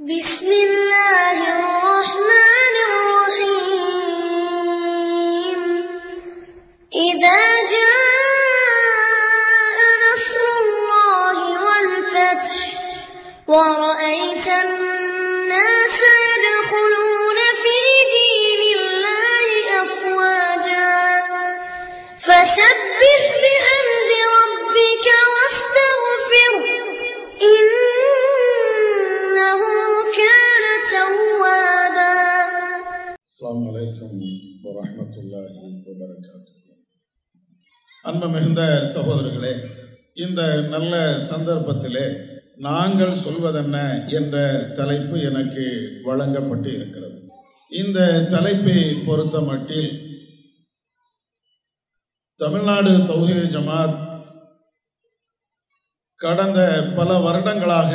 بسم الله الرحمن الرحيم إذا جاء نصر الله والفتح ورأيت الناس يدخلون في دين الله أفواجا فسبح بحمد ربك واستغفره إنه كان توابا அஸ்ஸலாமு அலைக்கும் வரஹ்மத்துல்லாஹி வபரகாத்துஹு அன்பு மிகுந்த சகோதரர்களே இந்த நல்ல சந்தர்ப்பத்திலே நாங்கள் சொல்வதென்ன என்ற தலைப்பு எனக்கு வழங்கப்பட்டு இருக்கிறது இந்த தலைப்பை பொறுத்த மட்டில் தமிழ்நாடு தௌஹீத் ஜமாத் கடந்த பல வருடங்களாக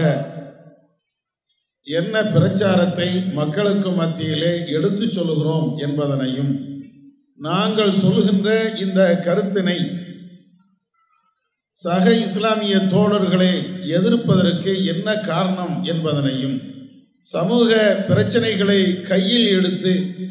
என்ன பிரச்சாரத்தை மக்களுக்கு மத்தியிலே எடுத்துச் சொல்லுகிறோம் என்பதனையும் நாங்கள் சொல்லுகின்ற இந்த கருத்தினை சக இஸ்லாமிய தோழர்களை எதிர்ப்பதற்கு என்ன காரணம் என்பதனையும் சமூக பிரச்சனைகளை கையில் எடுத்து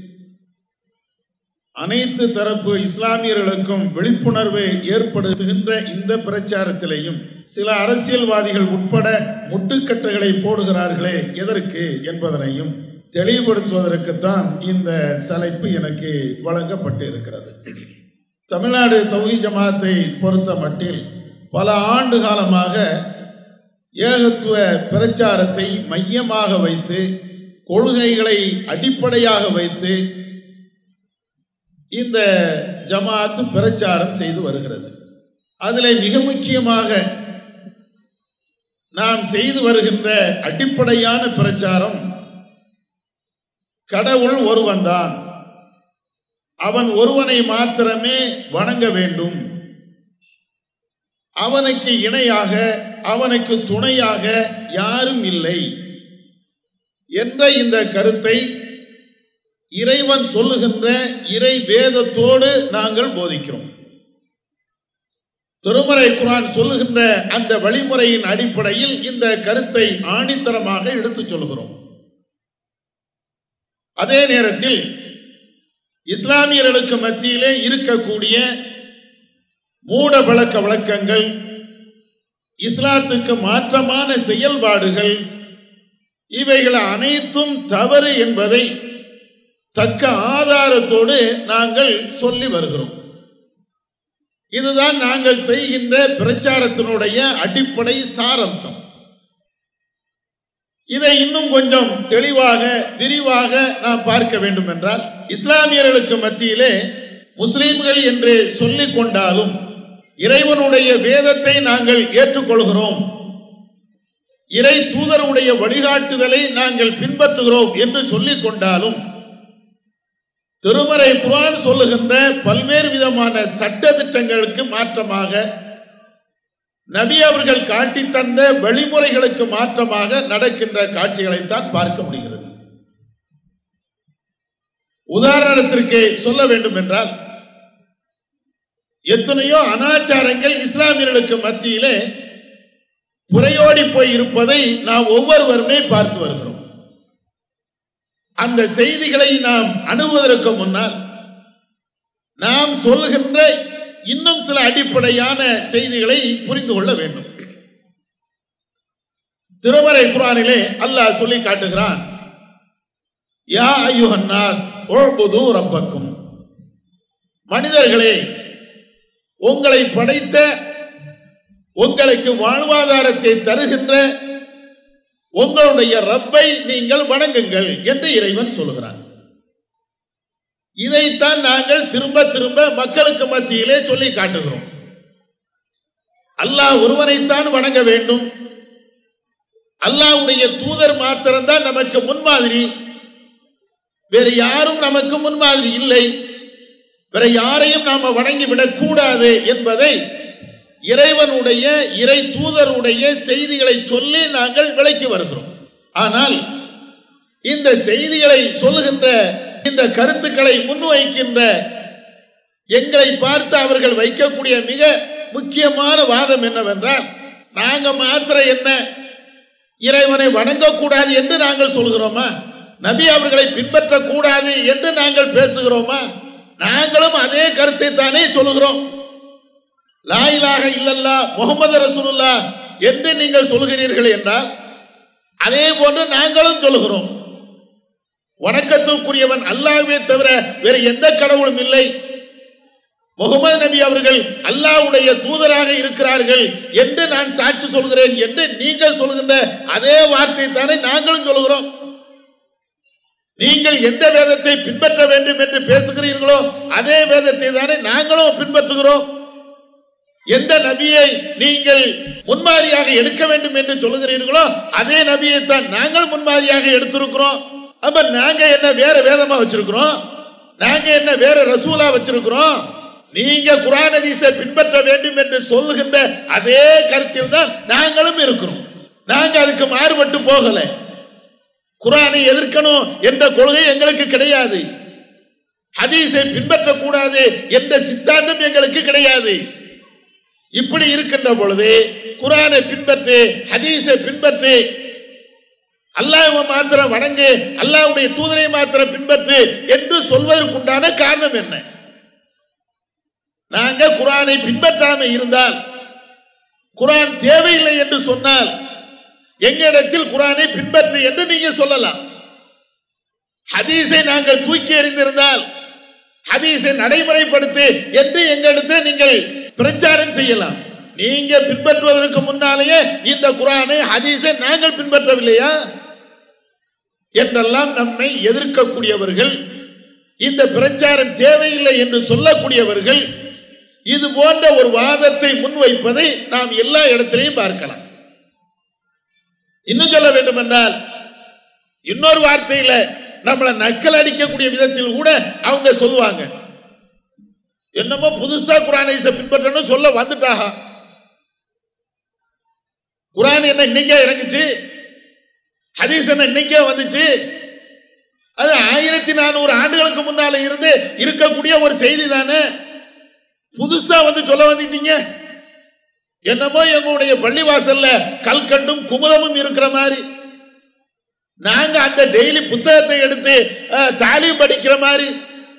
அனைத்து தரப்பு இஸ்லாமியர்களுக்கும் விழிப்புணர்வை ஏற்படுத்துகின்ற இந்த பிரச்சாரத்திலையும் சில அரசியல்வாதிகள் உட்பட முட்டுக்கட்டைகளை போடுகிறார்களே எதற்கு என்பதனையும் தெளிவுபடுத்துவதற்குத்தான் இந்த தலைப்பு எனக்கு வழங்கப்பட்டு இருக்கிறது தமிழ்நாடு தௌஹி ஜமாத்தை பொறுத்த மட்டில் பல ஆண்டு காலமாக ஏகத்துவ பிரச்சாரத்தை மையமாக வைத்து கொள்கைகளை அடிப்படையாக வைத்து இந்த ஜமாத்து பிரச்சாரம் செய்து வருகிறது அதில் மிக முக்கியமாக நாம் செய்து வருகின்ற அடிப்படையான பிரச்சாரம் கடவுள் ஒருவன்தான் அவன் ஒருவனை மாத்திரமே வணங்க வேண்டும் அவனுக்கு இணையாக அவனுக்கு துணையாக யாரும் இல்லை என்ற இந்த கருத்தை இறைவன் சொல்லுகின்ற இறை வேதத்தோடு நாங்கள் போதிக்கிறோம் திருமறை குரான் சொல்லுகின்ற அந்த வழிமுறையின் அடிப்படையில் இந்த கருத்தை ஆணித்தரமாக எடுத்துச் சொல்கிறோம் அதே நேரத்தில் இஸ்லாமியர்களுக்கு மத்தியிலே இருக்கக்கூடிய மூட பழக்க வழக்கங்கள் இஸ்லாத்துக்கு மாற்றமான செயல்பாடுகள் இவைகள் அனைத்தும் தவறு என்பதை தக்க ஆதாரத்தோடு நாங்கள் சொல்லி வருகிறோம் இதுதான் நாங்கள் செய்கின்ற பிரச்சாரத்தினுடைய அடிப்படை சாரம்சம் இதை இன்னும் கொஞ்சம் தெளிவாக விரிவாக நாம் பார்க்க வேண்டும் என்றால் இஸ்லாமியர்களுக்கு மத்தியிலே முஸ்லிம்கள் என்று சொல்லிக் கொண்டாலும் இறைவனுடைய வேதத்தை நாங்கள் ஏற்றுக்கொள்கிறோம் இறை தூதருடைய வழிகாட்டுதலை நாங்கள் பின்பற்றுகிறோம் என்று சொல்லிக் கொண்டாலும் திருமறை குரான் சொல்லுகின்ற பல்வேறு விதமான சட்ட திட்டங்களுக்கு மாற்றமாக நபி அவர்கள் காட்டி தந்த வழிமுறைகளுக்கு மாற்றமாக நடக்கின்ற காட்சிகளைத்தான் பார்க்க முடிகிறது உதாரணத்திற்கு சொல்ல வேண்டும் என்றால் எத்தனையோ அனாச்சாரங்கள் இஸ்லாமியர்களுக்கு மத்தியிலே புறையோடி போய் இருப்பதை நாம் ஒவ்வொருவருமே பார்த்து வருகிறோம் அந்த செய்திகளை நாம் அணுகுவதற்கு முன்னால் நாம் சொல்லுகின்ற இன்னும் சில அடிப்படையான செய்திகளை புரிந்து கொள்ள வேண்டும் திருமறை குரானிலே அல்லாஹ் சொல்லி காட்டுகிறான் யா ஐயுஹன்னாஸ் ஓபுது ரப்பக்கும் மனிதர்களே உங்களை படைத்த உங்களுக்கு வாழ்வாதாரத்தை தருகின்ற உங்களுடைய ரப்பை நீங்கள் வணங்குங்கள் என்று இறைவன் சொல்கிறான் இதைத்தான் நாங்கள் திரும்ப திரும்ப மக்களுக்கு மத்தியிலே சொல்லி காட்டுகிறோம் அல்லாஹ் ஒருவனைத்தான் வணங்க வேண்டும் அல்லாஹ்வுடைய தூதர் மாத்திரம்தான் நமக்கு முன்மாதிரி வேறு யாரும் நமக்கு முன்மாதிரி இல்லை வேற யாரையும் நாம வணங்கிவிடக் கூடாது என்பதை இறைவனுடைய இறை தூதருடைய செய்திகளை சொல்லி நாங்கள் விளக்கி வருகிறோம் ஆனால் இந்த செய்திகளை சொல்லுகின்ற இந்த கருத்துக்களை முன்வைக்கின்ற எங்களை பார்த்து அவர்கள் வைக்கக்கூடிய மிக முக்கியமான வாதம் என்னவென்றால் நாங்க மாத்திர என்ன இறைவனை வணங்கக்கூடாது என்று நாங்கள் சொல்கிறோமா நபி அவர்களை பின்பற்றக்கூடாது என்று நாங்கள் பேசுகிறோமா நாங்களும் அதே கருத்தை தானே சொல்லுகிறோம் லாயிலாக இல்லல்லா முகமது ரசூலுல்லா என்று நீங்கள் சொல்கிறீர்கள் என்றால் அதே போன்று நாங்களும் சொல்லுகிறோம் வணக்கத்திற்குரியவன் அல்லாஹ்வே தவிர வேறு எந்த கடவுளும் இல்லை முகமது நபி அவர்கள் அல்லாஹ்வுடைய தூதராக இருக்கிறார்கள் என்று நான் சாட்சி சொல்கிறேன் என்று நீங்கள் சொல்கின்ற அதே வார்த்தை தானே நாங்களும் சொல்கிறோம் நீங்கள் எந்த வேதத்தை பின்பற்ற வேண்டும் என்று பேசுகிறீர்களோ அதே வேதத்தை தானே நாங்களும் பின்பற்றுகிறோம் எந்த நபியை நீங்கள் முன்மாதிரியாக எடுக்க வேண்டும் என்று சொல்லுகிறீர்களோ அதே நபியை தான் நாங்கள் முன்மாதிரியாக எடுத்திருக்கிறோம் அப்ப நாங்க என்ன வேற வேதமா வச்சிருக்கிறோம் நாங்க என்ன வேற ரசூலா வச்சிருக்கிறோம் நீங்க குரான் ஹதீஸை பின்பற்ற வேண்டும் என்று சொல்லுகின்ற அதே கருத்தில் தான் நாங்களும் இருக்கிறோம் நாங்க அதுக்கு மாறுபட்டு போகல குரானை எதிர்க்கணும் என்ற கொள்கை எங்களுக்கு கிடையாது ஹதீஸை பின்பற்றக்கூடாது என்ற சித்தாந்தம் எங்களுக்கு கிடையாது இப்படி இருக்கின்ற பொழுது குரானை பின்பற்று ஹதீஸை பின்பற்று அல்லாஹ்வை மாத்திரம் வணங்கு அல்லாஹ்வுடைய தூதரை மாத்திரம் பின்பற்று என்று சொல்வதற்குண்டான காரணம் என்ன நாங்க குரானை பின்பற்றாம இருந்தால் குரான் தேவையில்லை என்று சொன்னால் எங்களிடத்தில் குரானை பின்பற்று என்று நீங்க சொல்லலாம் ஹதீஸை நாங்கள் தூக்கி எறிந்திருந்தால் ஹதீஸை நடைமுறைப்படுத்து என்று எங்களிடத்தில் நீங்கள் பிரச்சாரம் செய்யலாம் நீங்க பின்பற்றுவதற்கு முன்னாலேயே இந்த குரானை ஹதீஸை நாங்கள் பின்பற்றவில்லையா என்றெல்லாம் நம்மை எதிர்க்கக்கூடியவர்கள் இந்த பிரச்சாரம் தேவையில்லை என்று சொல்லக்கூடியவர்கள் இது போன்ற ஒரு வாதத்தை முன்வைப்பதை நாம் எல்லா இடத்திலையும் பார்க்கலாம் இன்னும் சொல்ல வேண்டும் என்றால் இன்னொரு வார்த்தையில நம்மளை நக்கல் அடிக்கக்கூடிய விதத்தில் கூட அவங்க சொல்லுவாங்க என்னமோ புதுசா குரானை பின்பற்றணும் சொல்ல வந்துட்டாக குரான் என்ன இன்னைக்கே இறங்குச்சு ஹதீஸ் என்ன இன்னைக்கே வந்துச்சு அது ஆயிரத்தி நானூறு ஆண்டுகளுக்கு முன்னால இருந்து இருக்கக்கூடிய ஒரு செய்தி தானே புதுசா வந்து சொல்ல வந்துட்டீங்க என்னமோ எங்களுடைய பள்ளிவாசல்ல கல்கண்டும் குமுதமும் இருக்கிற மாதிரி நாங்க அந்த டெய்லி புத்தகத்தை எடுத்து அஹ், தாலீம் படிக்கிற மாதிரி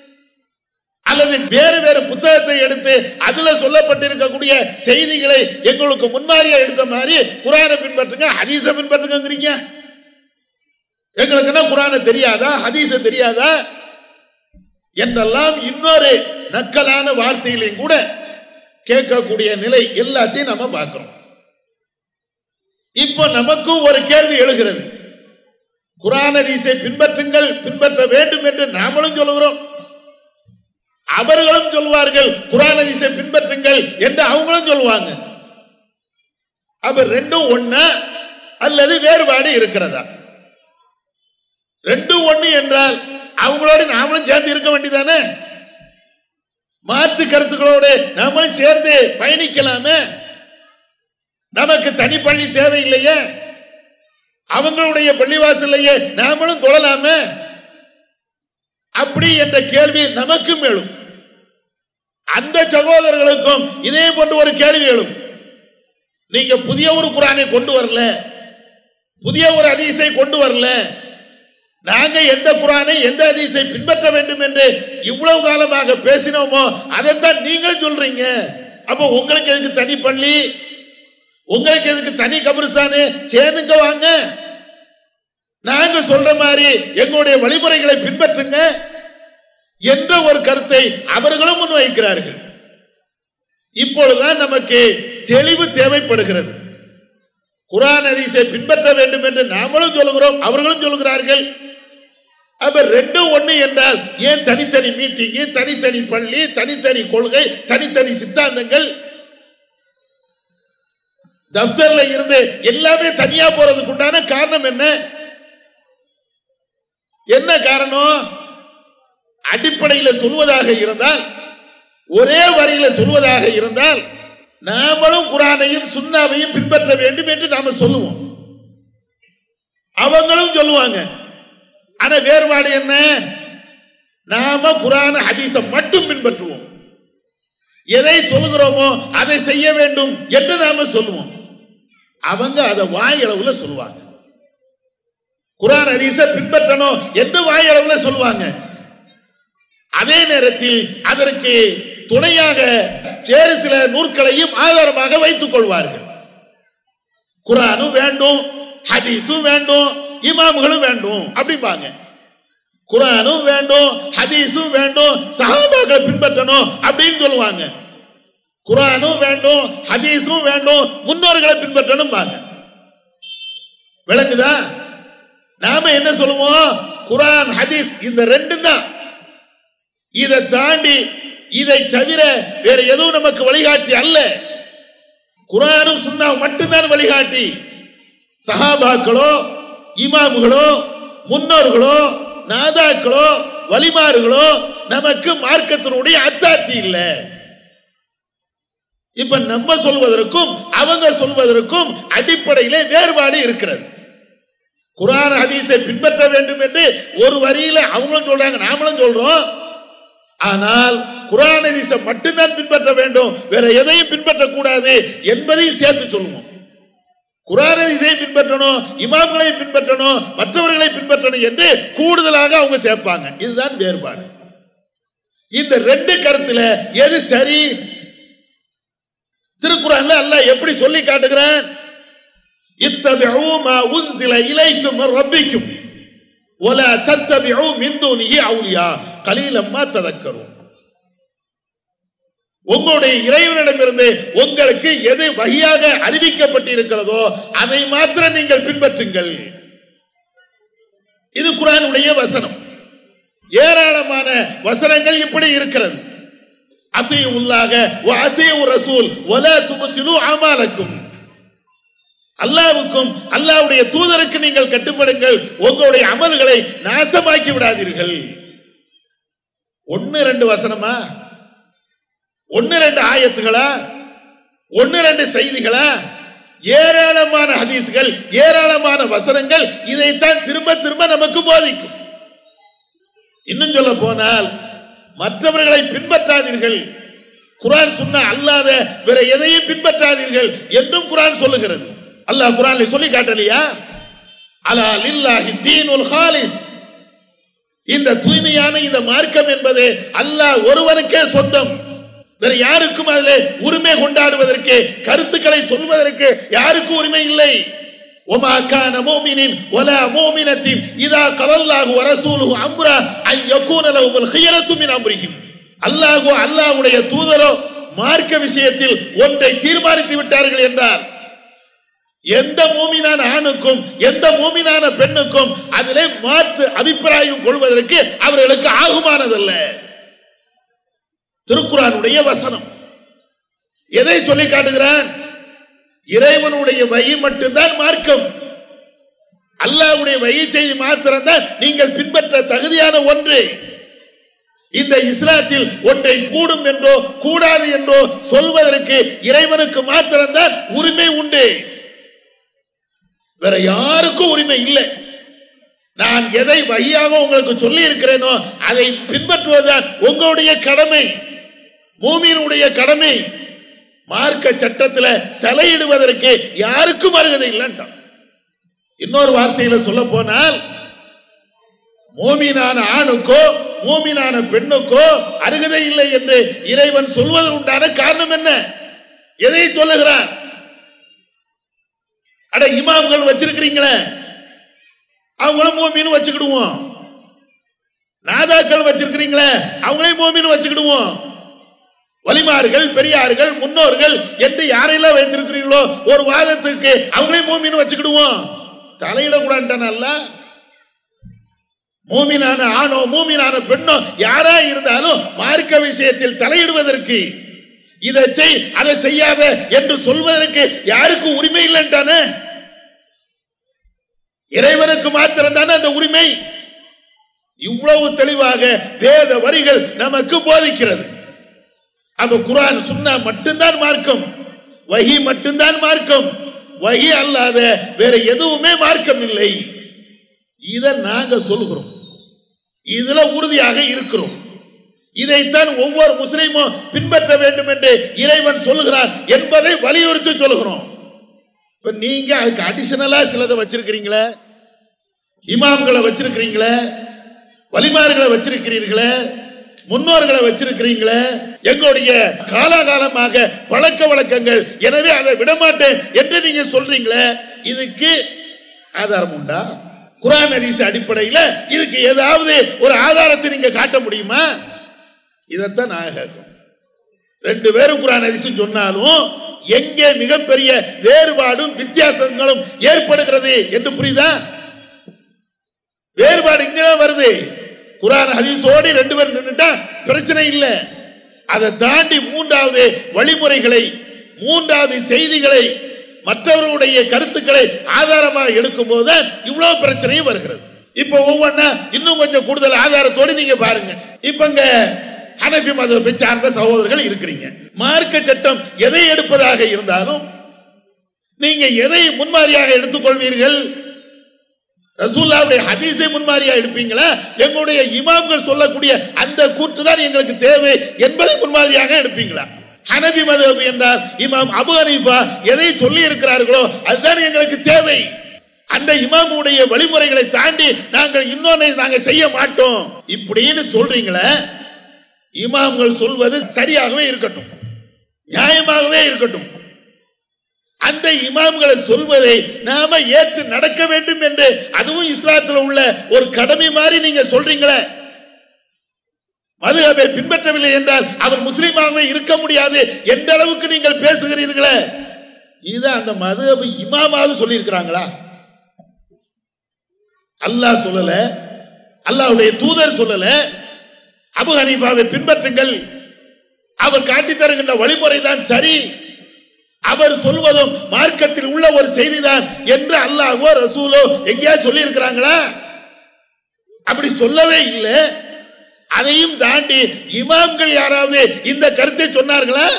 அல்லது வேறு வேறு புத்தகத்தை எடுத்து அதுல சொல்லப்பட்டிருக்கக்கூடிய செய்திகளை எங்களுக்கு முன்மாதிரியா எடுத்த மாதிரி குரானை பின்பற்றுங்க ஹதீஸ பின்பற்றுங்கிறீங்க எங்களுக்கு என்ன குரானை தெரியாதா ஹதீஸ தெரியாதா என்றெல்லாம் இன்னொரு நக்கலான வார்த்தையிலையும் கூட கேட்கக்கூடிய நிலை எல்லாத்தையும் நம்ம பார்க்கிறோம் இப்போ நமக்கும் ஒரு கேள்வி எழுகிறது குரான் ஹதீஸை பின்பற்றுங்கள் பின்பற்ற வேண்டும் என்று நாமளும் சொல்லுகிறோம் அவர்களும் சொல்வார்கள் குரான் ஹதீஸை பின்பற்றுங்கள் என்று அவங்களும் சொல்லுவாங்க அப்ப ரெண்டும் ஒண்ணா அல்லது வேறுபாடு இருக்கிறதா ரெண்டும் ஒண்ணு என்றால் அவங்களோட நாமளும் சேர்ந்து இருக்க வேண்டியதானே மாற்று கருத்துக்களோடு நாமளும் சேர்ந்து பயணிக்கலாமே நமக்கு தனி பள்ளி தேவையில்லையே அவங்களுடைய பள்ளிவாசல்லையே நாமளும் தொழலாமே அப்படி என்ற கேள்வி நமக்கும் எழும் அந்த சகோதரர்களுக்கும் இதே போன்ற ஒரு கேள்வி எழும் நீங்க புதிய ஒரு குரானை கொண்டு வரல புதிய ஒரு அதிசை கொண்டு வரல நாங்க எந்த குரானை எந்த அதிசை பின்பற்ற வேண்டும் என்று இவ்வளவு காலமாக பேசினோமோ அதைத்தான் நீங்கள் சொல்றீங்க அப்ப உங்களுக்கு எதுக்கு தனி பள்ளி உங்களுக்கு எதுக்கு தனி கபிரிஸ்தானு சேர்ந்துங்க வாங்க நாங்க சொல்ற மாதிரி எங்களுடைய வழிமுறைகளை பின்பற்றுங்க என்ற ஒரு கருத்தை அவர்களும் முன்வைக்கிறார்கள் இப்பொழுதுதான் நமக்கு தெளிவு தேவைப்படுகிறது குரான் ஹதீஸை பின்பற்ற வேண்டும் என்று நாமளும் சொல்லுகிறோம் அவர்களும் சொல்லுகிறார்கள் அப்ப ரெண்டும் ஒண்ணு என்றால் ஏன் தனித்தனி மீட்டிங் தனித்தனி பள்ளி தனித்தனி கொள்கை தனித்தனி சித்தாந்தங்கள் தப்தர்ல இருந்து எல்லாமே தனியா போறதுக்கு உண்டான காரணம் என்ன என்ன காரணம் அடிப்படையில சொல்வதாக இருந்தால் ஒரே வரியில சொல்வதாக இருந்தால் நாமளும் குரானையும் சுண்ணாவையும் பின்பற்ற வேண்டும் என்று நாம சொல்லுவோம் அவங்களும் சொல்லுவாங்க ஆனா வேறுபாடு என்ன நாம குரான ஹதீஸை மட்டும் பின்பற்றுவோம் எதை சொல்லுகிறோமோ அதை செய்ய வேண்டும் என்று நாம சொல்லுவோம் அவங்க அதை வாய் அளவுல சொல்லுவாங்க குரான் ஹதீஸை பின்பற்றணும் என்று வாயளவுல சொல்லுவாங்க அதே நேரத்தில் அதற்கு துணையாக வேறு சில நூற்களையும் ஆதாரமாக வைத்துக் கொள்வார்கள் குரானும் வேண்டும் ஹதீஸும் வேண்டும் இமாம்களும் வேண்டும் அப்படிம்பாங்க குரானும் வேண்டும் ஹதீஸும் வேண்டும் சஹாபாக்களை பின்பற்றணும் அப்படின்னு சொல்லுவாங்க குரானும் வேண்டும் ஹதீஸும் வேண்டும் முன்னோர்களை பின்பற்றணும் பாங்க விளங்குதா நாம என்ன சொல்லுவோம் குரான் ஹதீஸ் இந்த ரெண்டும் தான் இதை தாண்டி இதை தவிர வேற எதுவும் நமக்கு வழிகாட்டி அல்ல குரானும் சுன்னா மட்டும்தான் வழிகாட்டி சஹாபாக்களோ இமாம்களோ முன்னோர்களோ நாதாக்களோ வலிமார்களோ நமக்கு மார்க்கத்தினுடைய அத்தாட்சி இல்லை இப்ப நம்ம சொல்வதற்கும் அவங்க சொல்வதற்கும் அடிப்படையிலே வேறுபாடு இருக்கிறது குரான் ஹதீஸை பின்பற்ற வேண்டும் என்று ஒரு வரியில அவங்களும் சொல்றாங்க நாமளும் சொல்றோம் ஆனால் குரான் ஹதீஸை மட்டும்தான் பின்பற்ற வேண்டும் வேற எதையும் பின்பற்றக்கூடாது என்பதையும் சேர்த்து சொல்லுவோம் குரான் ஹதீஸை பின்பற்றணும் இமாம்களை பின்பற்றணும் மற்றவர்களை பின்பற்றணும் என்று கூடுதலாக அவங்க சேர்ப்பாங்க இதுதான் வேறுபாடு இந்த ரெண்டு கருத்துல எது சரி திருக்குறான்ல அல்லாஹ் எப்படி சொல்லி காட்டுகிறான் இத்தபிஉ மா உன்சில இலைக்கும் மின் ரப்பிக்கும் வலா தத்தபிஉ மின் தூனிஹி அவுலியா கலீலம் மா ததக்கரும் உங்களுடைய இறைவனிடமிருந்து உங்களுக்கு எது வகையாக அறிவிக்கப்பட்டிருக்கிறதோ அதை மாத்திரம் நீங்கள் பின்பற்றுங்கள் இது குரானுடைய வசனம் ஏராளமான வசனங்கள் இப்படி இருக்கிறது அத்திய உள்ளாக அத்திய ரசூல் ஒல துபத்திலு அமாலக்கும் அல்லாவுக்கும் அல்லாவுடைய தூதருக்கு நீங்கள் கட்டுப்படுங்கள் உங்களுடைய அமல்களை நாசமாக்கி விடாதீர்கள் ஒன்னு ரெண்டு வசனமா ஒன்னு ரெண்டு ஆயத்துகளா ஒன்னு ரெண்டு செய்திகளா ஏராளமான ஹதீஸ்கள் ஏராளமான வசனங்கள் இதைத்தான் திரும்ப திரும்ப நமக்கு போதிக்கும் இன்னும் சொல்ல போனால் மற்றவர்களை பின்பற்றாதீர்கள் குரான் சொன்ன அல்லாத வேற எதையும் பின்பற்றாதீர்கள் என்றும் குரான் சொல்லுகிறது அல்லாஹ் குரான்ல சொல்லி காட்டலையா அலா லில்லாஹி தீனுல் ஹாலிஸ் இந்த தூய்மையான இந்த மார்க்கம் என்பது அல்லாஹ் ஒருவனுக்கே சொந்தம் வேற யாருக்கும் அதில் உரிமை கொண்டாடுவதற்கு கருத்துக்களை சொல்வதற்கு யாருக்கும் உரிமை இல்லை وما كان مؤمن ولا مؤمنة إذا قال الله ورسوله أمرا أن يكون لهم الخيرة من أمرهم அல்லாஹோ அல்லாஹ்வுடைய தூதரோ மார்க்க விஷயத்தில் ஒன்றை தீர்மானித்து விட்டார்கள் என்றார் எந்த மூமினான ஆணுக்கும் எந்த மூமினான பெண்ணுக்கும் அதிலே மாற்று அபிப்பிராயம் கொள்வதற்கு அவர்களுக்கு ஆகுமானதல்ல திருக்குறானுடைய வசனம் எதை சொல்லி காட்டுகிறான் இறைவனுடைய வழி மட்டும்தான் மார்க்கம் அல்லாஹ்வுடைய வழி செய்தி மாத்திரம்தான் நீங்கள் பின்பற்ற தகுதியான ஒன்று இந்த இஸ்லாத்தில் ஒன்றை கூடும் என்றோ கூடாது என்றோ சொல்வதற்கு இறைவனுக்கு மாத்திரம்தான் உரிமை உண்டு வேற யாருக்கும் உரிமை இல்லை நான் எதை வழியாக உங்களுக்கு சொல்லி இருக்கிறேனோ அதை பின்பற்றுவதுதான் உங்களுடைய கடமை பூமியினுடைய கடமை மார்க்க சட்டத்தில் தலையிடுவதற்கு யாருக்கும் அருகதை இல்லைன்றான் இன்னொரு வார்த்தையில சொல்ல போனால் மூமினான ஆணுக்கோ மூமினான பெண்ணுக்கோ அருகதை இல்லை என்று இறைவன் சொல்வதற்கு உண்டான காரணம் என்ன எதை சொல்லுகிறான் அட இமாம்கள் வச்சிருக்கிறீங்களே அவங்களும் மோமின்னு வச்சுக்கிடுவோம் நாதாக்கள் வச்சிருக்கிறீங்களே அவங்களையும் மோமின்னு வச்சுக்கிடுவோம் வலிமார்கள் பெரியார்கள் முன்னோர்கள் என்று யாரெல்லாம் வைத்திருக்கிறீர்களோ ஒரு வாதத்துக்கு அவங்களையும் மோமின்னு வச்சுக்கிடுவோம் தலையிடக்கூடாதுல்ல மூமினான ஆணோ மூமினான பெண்ணோ யாரா இருந்தாலும் மார்க்க விஷயத்தில் தலையிடுவதற்கு இதை செய் அதை செய்யாத என்று சொல்வதற்கு யாருக்கும் உரிமை இல்லைன்றானே இறைவனுக்கு மாத்திரம் தானே அந்த உரிமை இவ்வளவு தெளிவாக வேத வரிகள் நமக்கு போதிக்கிறது அப்ப குரான் சுன்னா மட்டும்தான் மார்க்கம் வகி மட்டும்தான் மார்க்கம் வகி அல்லாத வேற எதுவுமே மார்க்கம் இல்லை இதை நாங்க சொல்கிறோம் இதுல உறுதியாக இருக்கிறோம் இதைத்தான் ஒவ்வொரு முஸ்லீமும் பின்பற்ற வேண்டும் என்று இறைவன் சொல்லுகிறான் என்பதை வலியுறுத்தி சொல்லுகிறோம் இப்ப நீங்க அதுக்கு அடிஷனலா சிலதை வச்சிருக்கிறீங்களே இமாம்களை வச்சிருக்கிறீங்களே வலிமார்களை வச்சிருக்கிறீர்களே முன்னோர்களை வச்சிருக்கிறீங்களே எங்களுடைய காலாகாலமாக பழக்க வழக்கங்கள் எனவே அதை விடமாட்டேன் என்று நீங்க சொல்றீங்களே இதுக்கு ஆதாரம் உண்டா குரான் ஹதீஸ் அடிப்படையில் இதுக்கு ஏதாவது ஒரு ஆதாரத்தை நீங்க காட்ட முடியுமா இதைத்தான் நான் கேட்கும் ரெண்டு பேரும் குரான் ஹதீஸ் சொன்னாலும் எங்கே மிகப்பெரிய வேறுபாடும் வித்தியாசங்களும் ஏற்படுகிறது என்று புரியுதா வேறுபாடு இங்கதான் வருது குரான் ஹதீஸோடு ரெண்டு பேரும் நின்றுட்டா பிரச்சனை இல்லை அதை தாண்டி மூன்றாவது வழிமுறைகளை மூன்றாவது செய்திகளை மற்றவர்களுடைய கருத்துக்களை ஆதாரமாக எடுக்கும் போது இவ்வளவு பிரச்சனையும் வருகிறது இப்ப ஒவ்வொன்னா இன்னும் கொஞ்சம் கூடுதல் ஆதாரத்தோடு நீங்க பாருங்க இப்ப இங்க ஹனபி மதத்தை சார்ந்த சகோதரர்கள் இருக்கிறீங்க மார்க்க சட்டம் எதை எடுப்பதாக இருந்தாலும் நீங்க எதை முன்மாதிரியாக எடுத்துக்கொள்வீர்கள் ரசூல்லாவுடைய ஹதீஸை முன்மாதிரியா எடுப்பீங்களா எங்களுடைய இமாம்கள் சொல்லக்கூடிய அந்த கூற்று தான் எங்களுக்கு தேவை என்பதை முன்மாதிரியாக எடுப்பீங்களா ஹனபி மதம் என்றால் இமாம் அபு ஹனீஃபா எதை சொல்லி இருக்கிறார்களோ அதுதான் எங்களுக்கு தேவை அந்த இமாமுடைய வழிமுறைகளை தாண்டி நாங்கள் இன்னொன்னை நாங்கள் செய்ய மாட்டோம் இப்படின்னு சொல்றீங்களே இமாம்கள் சொல்வது சரியாகவே இருக்கட்டும் நியாயமாகவே இருக்கட்டும் அந்த இமாம்களை சொல்வதை நாம ஏற்று நடக்க வேண்டும் என்று அதுவும் இஸ்லாத்தில் உள்ள ஒரு கடமை மாதிரி நீங்க சொல்றீங்களே மதுஹபை பின்பற்றவில்லை என்றால் அவர் முஸ்லீமாகவே இருக்க முடியாது எந்த அளவுக்கு நீங்கள் பேசுகிறீர்களே இது அந்த மதுஹபு இமாமாவது சொல்லியிருக்கிறாங்களா அல்லாஹ் சொல்லல அல்லாஹ்வுடைய தூதர் சொல்லல அபு ஹனீஃபாவை பின்பற்றுங்கள் அவர் காட்டித் தருகின்ற வழிமுறை தான் சரி அவர் சொல்வதும் மார்க்கத்தில் உள்ள ஒரு செய்திதான் என்று அல்லாஹோ ரசூலோ எங்கேயாவது சொல்லி இருக்கிறாங்களா அப்படி சொல்லவே இல்லை அதையும் தாண்டி இமாம்கள் யாராவது இந்த கருத்தை சொன்னார்களா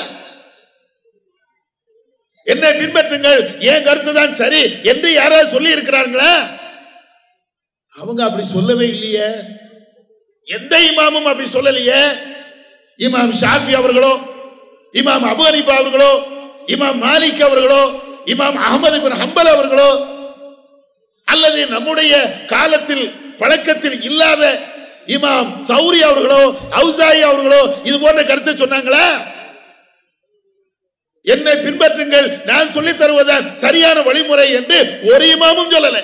என்னை பின்பற்றுங்கள் என் கருத்து தான் சரி என்று யாராவது சொல்லி இருக்கிறார்களா அவங்க அப்படி சொல்லவே இல்லையே எந்த இமாமும் அப்படி சொல்லலையே இமாம் ஷாஃபி அவர்களோ இமாம் அபு ஹனீஃபா அவர்களோ இமாம் மாலிக் அவர்களோ இமாம் அகமது பின் ஹம்பல் அவர்களோ அல்லது நம்முடைய காலத்தில் பழக்கத்தில் இல்லாத இமாம் சௌரி அவர்களோ அவுசாயி அவர்களோ இது போன்ற கருத்தை சொன்னாங்களா என்னை பின்பற்றுங்கள் நான் சொல்லித் தருவதான் சரியான வழிமுறை என்று ஒரு இமாமும் சொல்லல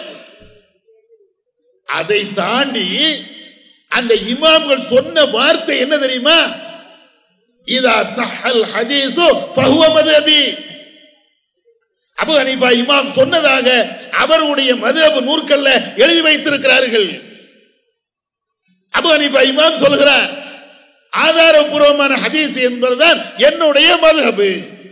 அதை தாண்டி அந்த இமாம்கள் சொன்ன வார்த்தை என்ன தெரியுமா இதா சஹல் ஹதீஸு ஃபஹுவ மذهبி அபு ஹனீஃபா இமாம் சொன்னதாக அவருடைய மதுஹப் நூற்கல்ல எழுதி வைத்திருக்கிறார்கள் அபு ஹனீஃபா இமாம் சொல்கிறார் ஆதாரபூர்வமான ஹதீஸ் என்பதுதான் என்னுடைய மதுஹப்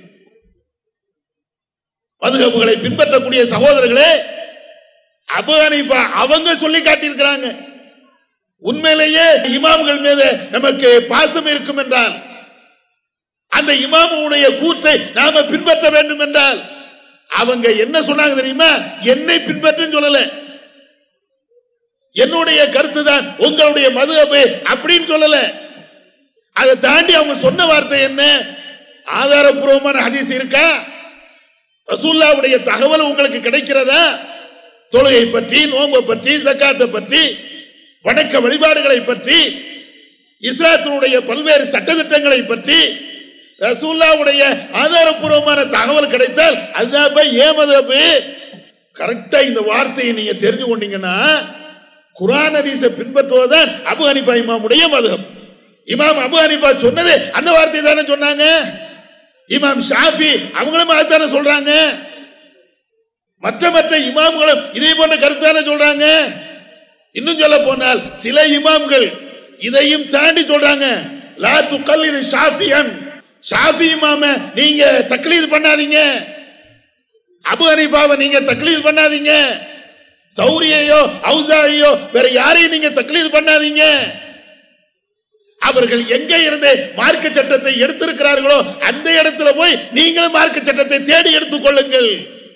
மதுஹபுகளை பின்பற்றக்கூடிய சகோதரர்களே அபு ஹனீஃபா அவங்க சொல்லி காட்டியிருக்கிறாங்க உண்மையிலேயே இமாம்கள் மீது நமக்கு பாசம் இருக்கும் என்றால் அந்த இமாமுடைய கூற்றை நாம பின்பற்ற வேண்டும் என்றால் அவங்க என்ன சொன்னாங்க தெரியுமா என்னை பின்பற்றுன்னு சொல்லல என்னுடைய கருத்து தான் உங்களுடைய மதுஹபு அப்படின்னு சொல்லல அதை தாண்டி அவங்க சொன்ன வார்த்தை என்ன ஆதாரபூர்வமான ஹதீஸ் இருக்கா ரசூல்லாவுடைய தகவல் உங்களுக்கு கிடைக்கிறதா தொழுகை பற்றி நோம்பை பற்றி ஜக்காத்தை பற்றி வணக்க வழிபாடுகளை பற்றி இஸ்லாத்தினுடைய பல்வேறு சட்டத்திட்டங்களை பற்றி ரசூல்லாவுடைய ஆதாரப்பூர்வமான தகவல் கிடைத்தால் அதுதான் போய் ஏமதப்பு கரெக்டா இந்த வார்த்தையை நீங்க தெரிஞ்சு கொண்டீங்கன்னா குரான் ஹதீஸை பின்பற்றுவதுதான் அபு ஹனிஃபா இமாமுடைய மதுகம் இமாம் அபு ஹனிஃபா சொன்னது அந்த வார்த்தையை தானே சொன்னாங்க இமாம் ஷாஃபி அவங்களும் அதுதானே சொல்றாங்க மற்ற மற்ற இமாம்களும் இதே போன்ற கருத்து தானே சொல்றாங்க இன்னும் சொல்ல போனால் சில இமாம்கள் இதையும் தாண்டி சொல்றாங்க லா துக்கல் இது ஷாஃபியன் ஷாஃபி இமாம நீங்க தக்லீது பண்ணாதீங்க அபு ஹனீஃபாவை நீங்க தக்லீது பண்ணாதீங்க சௌரியையோ அவுசாயோ வேற யாரையும் நீங்க தக்லீது பண்ணாதீங்க அவர்கள் எங்க இருந்து மார்க்க சட்டத்தை எடுத்திருக்கிறார்களோ அந்த இடத்துல போய் நீங்களும் மார்க்க சட்டத்தை தேடி எடுத்துக் கொள்ளுங்கள்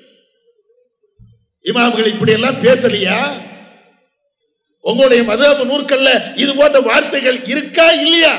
இமாம்கள் இப்படி எல்லாம் பேசலையா உங்களுடைய மதபு நூற்கள்ல இது போன்ற வார்த்தைகள் இருக்கா இல்லையா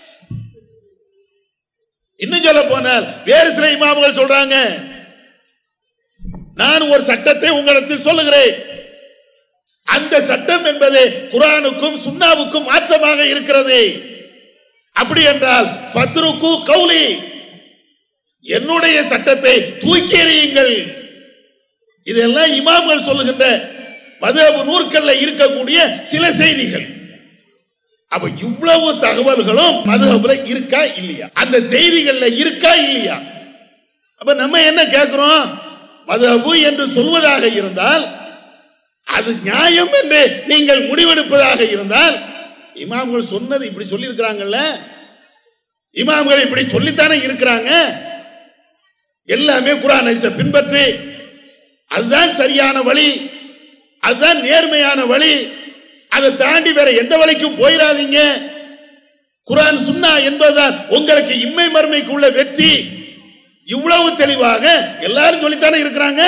இன்னும் சொல்ல போனால் வேறு சில இமாம்கள் சொல்றாங்க நான் ஒரு சட்டத்தை உங்களிடத்தில் சொல்லுகிறேன் அந்த சட்டம் என்பது குரானுக்கும் சுன்னாவுக்கும் மாற்றமாக இருக்கிறது அப்படி என்றால் ஃபத்ருக்கு கௌலி என்னுடைய சட்டத்தை தூக்கி எறியுங்கள் இதெல்லாம் இமாம்கள் சொல்லுகின்ற மதபு நூற்கள்ல இருக்கக்கூடிய சில செய்திகள் அப்ப இவ்வளவு தகவல்களும் மதுஹப்ல இருக்கா இல்லையா அந்த செய்திகள்ல இருக்கா இல்லையா அப்ப நம்ம என்ன கேட்கிறோம் மதுஹபு என்று சொல்வதாக இருந்தால் அது நியாயம் என்று நீங்கள் முடிவெடுப்பதாக இருந்தால் இமாம்கள் சொன்னது இப்படி சொல்லி இருக்கிறாங்கல்ல இமாம்கள் இப்படி சொல்லித்தானே இருக்கிறாங்க எல்லாமே குரான் ஹதீஸை பின்பற்றி அதுதான் சரியான வழி அதுதான் நேர்மையான வழி அதை தாண்டி வேற எந்த வழிக்கும் போயிடாதீங்க குரான் சுன்னா என்பதுதான் உங்களுக்கு இம்மை மறுமைக்கு உள்ள வெற்றி இவ்வளவு தெளிவாக எல்லாரும் சொல்லித்தானே இருக்கிறாங்க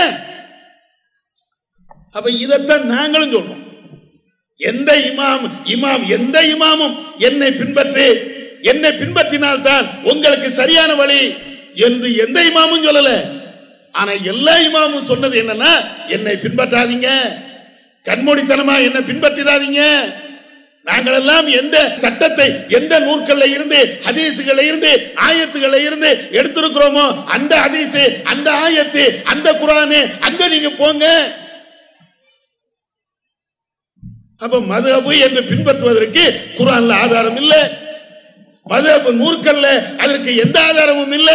அப்ப இதைத்தான் நாங்களும் சொல்றோம் எந்த இமாம் இமாம் எந்த இமாமும் என்னை பின்பற்றி என்னை பின்பற்றினால்தான் உங்களுக்கு சரியான வழி என்று எந்த இமாமும் சொல்லல ஆனா எல்லா இமாமும் சொன்னது என்னன்னா என்னை பின்பற்றாதீங்க கண்மூடித்தனமா என்னை பின்பற்றிடாதீங்க நாங்கள் எல்லாம் எந்த சட்டத்தை எந்த நூற்கள்ல இருந்து ஹதீசுகள்ல இருந்து ஆயத்துகள்ல இருந்து எடுத்திருக்கிறோமோ அந்த ஹதீஸ் அந்த ஆயத்து அந்த குரானு அங்க நீங்க போங்க அப்ப மதுஹபு என்று பின்பற்றுவதற்கு குரான்ல ஆதாரம் இல்லை மதுஹபு நூற்கள்ல அதற்கு எந்த ஆதாரமும் இல்லை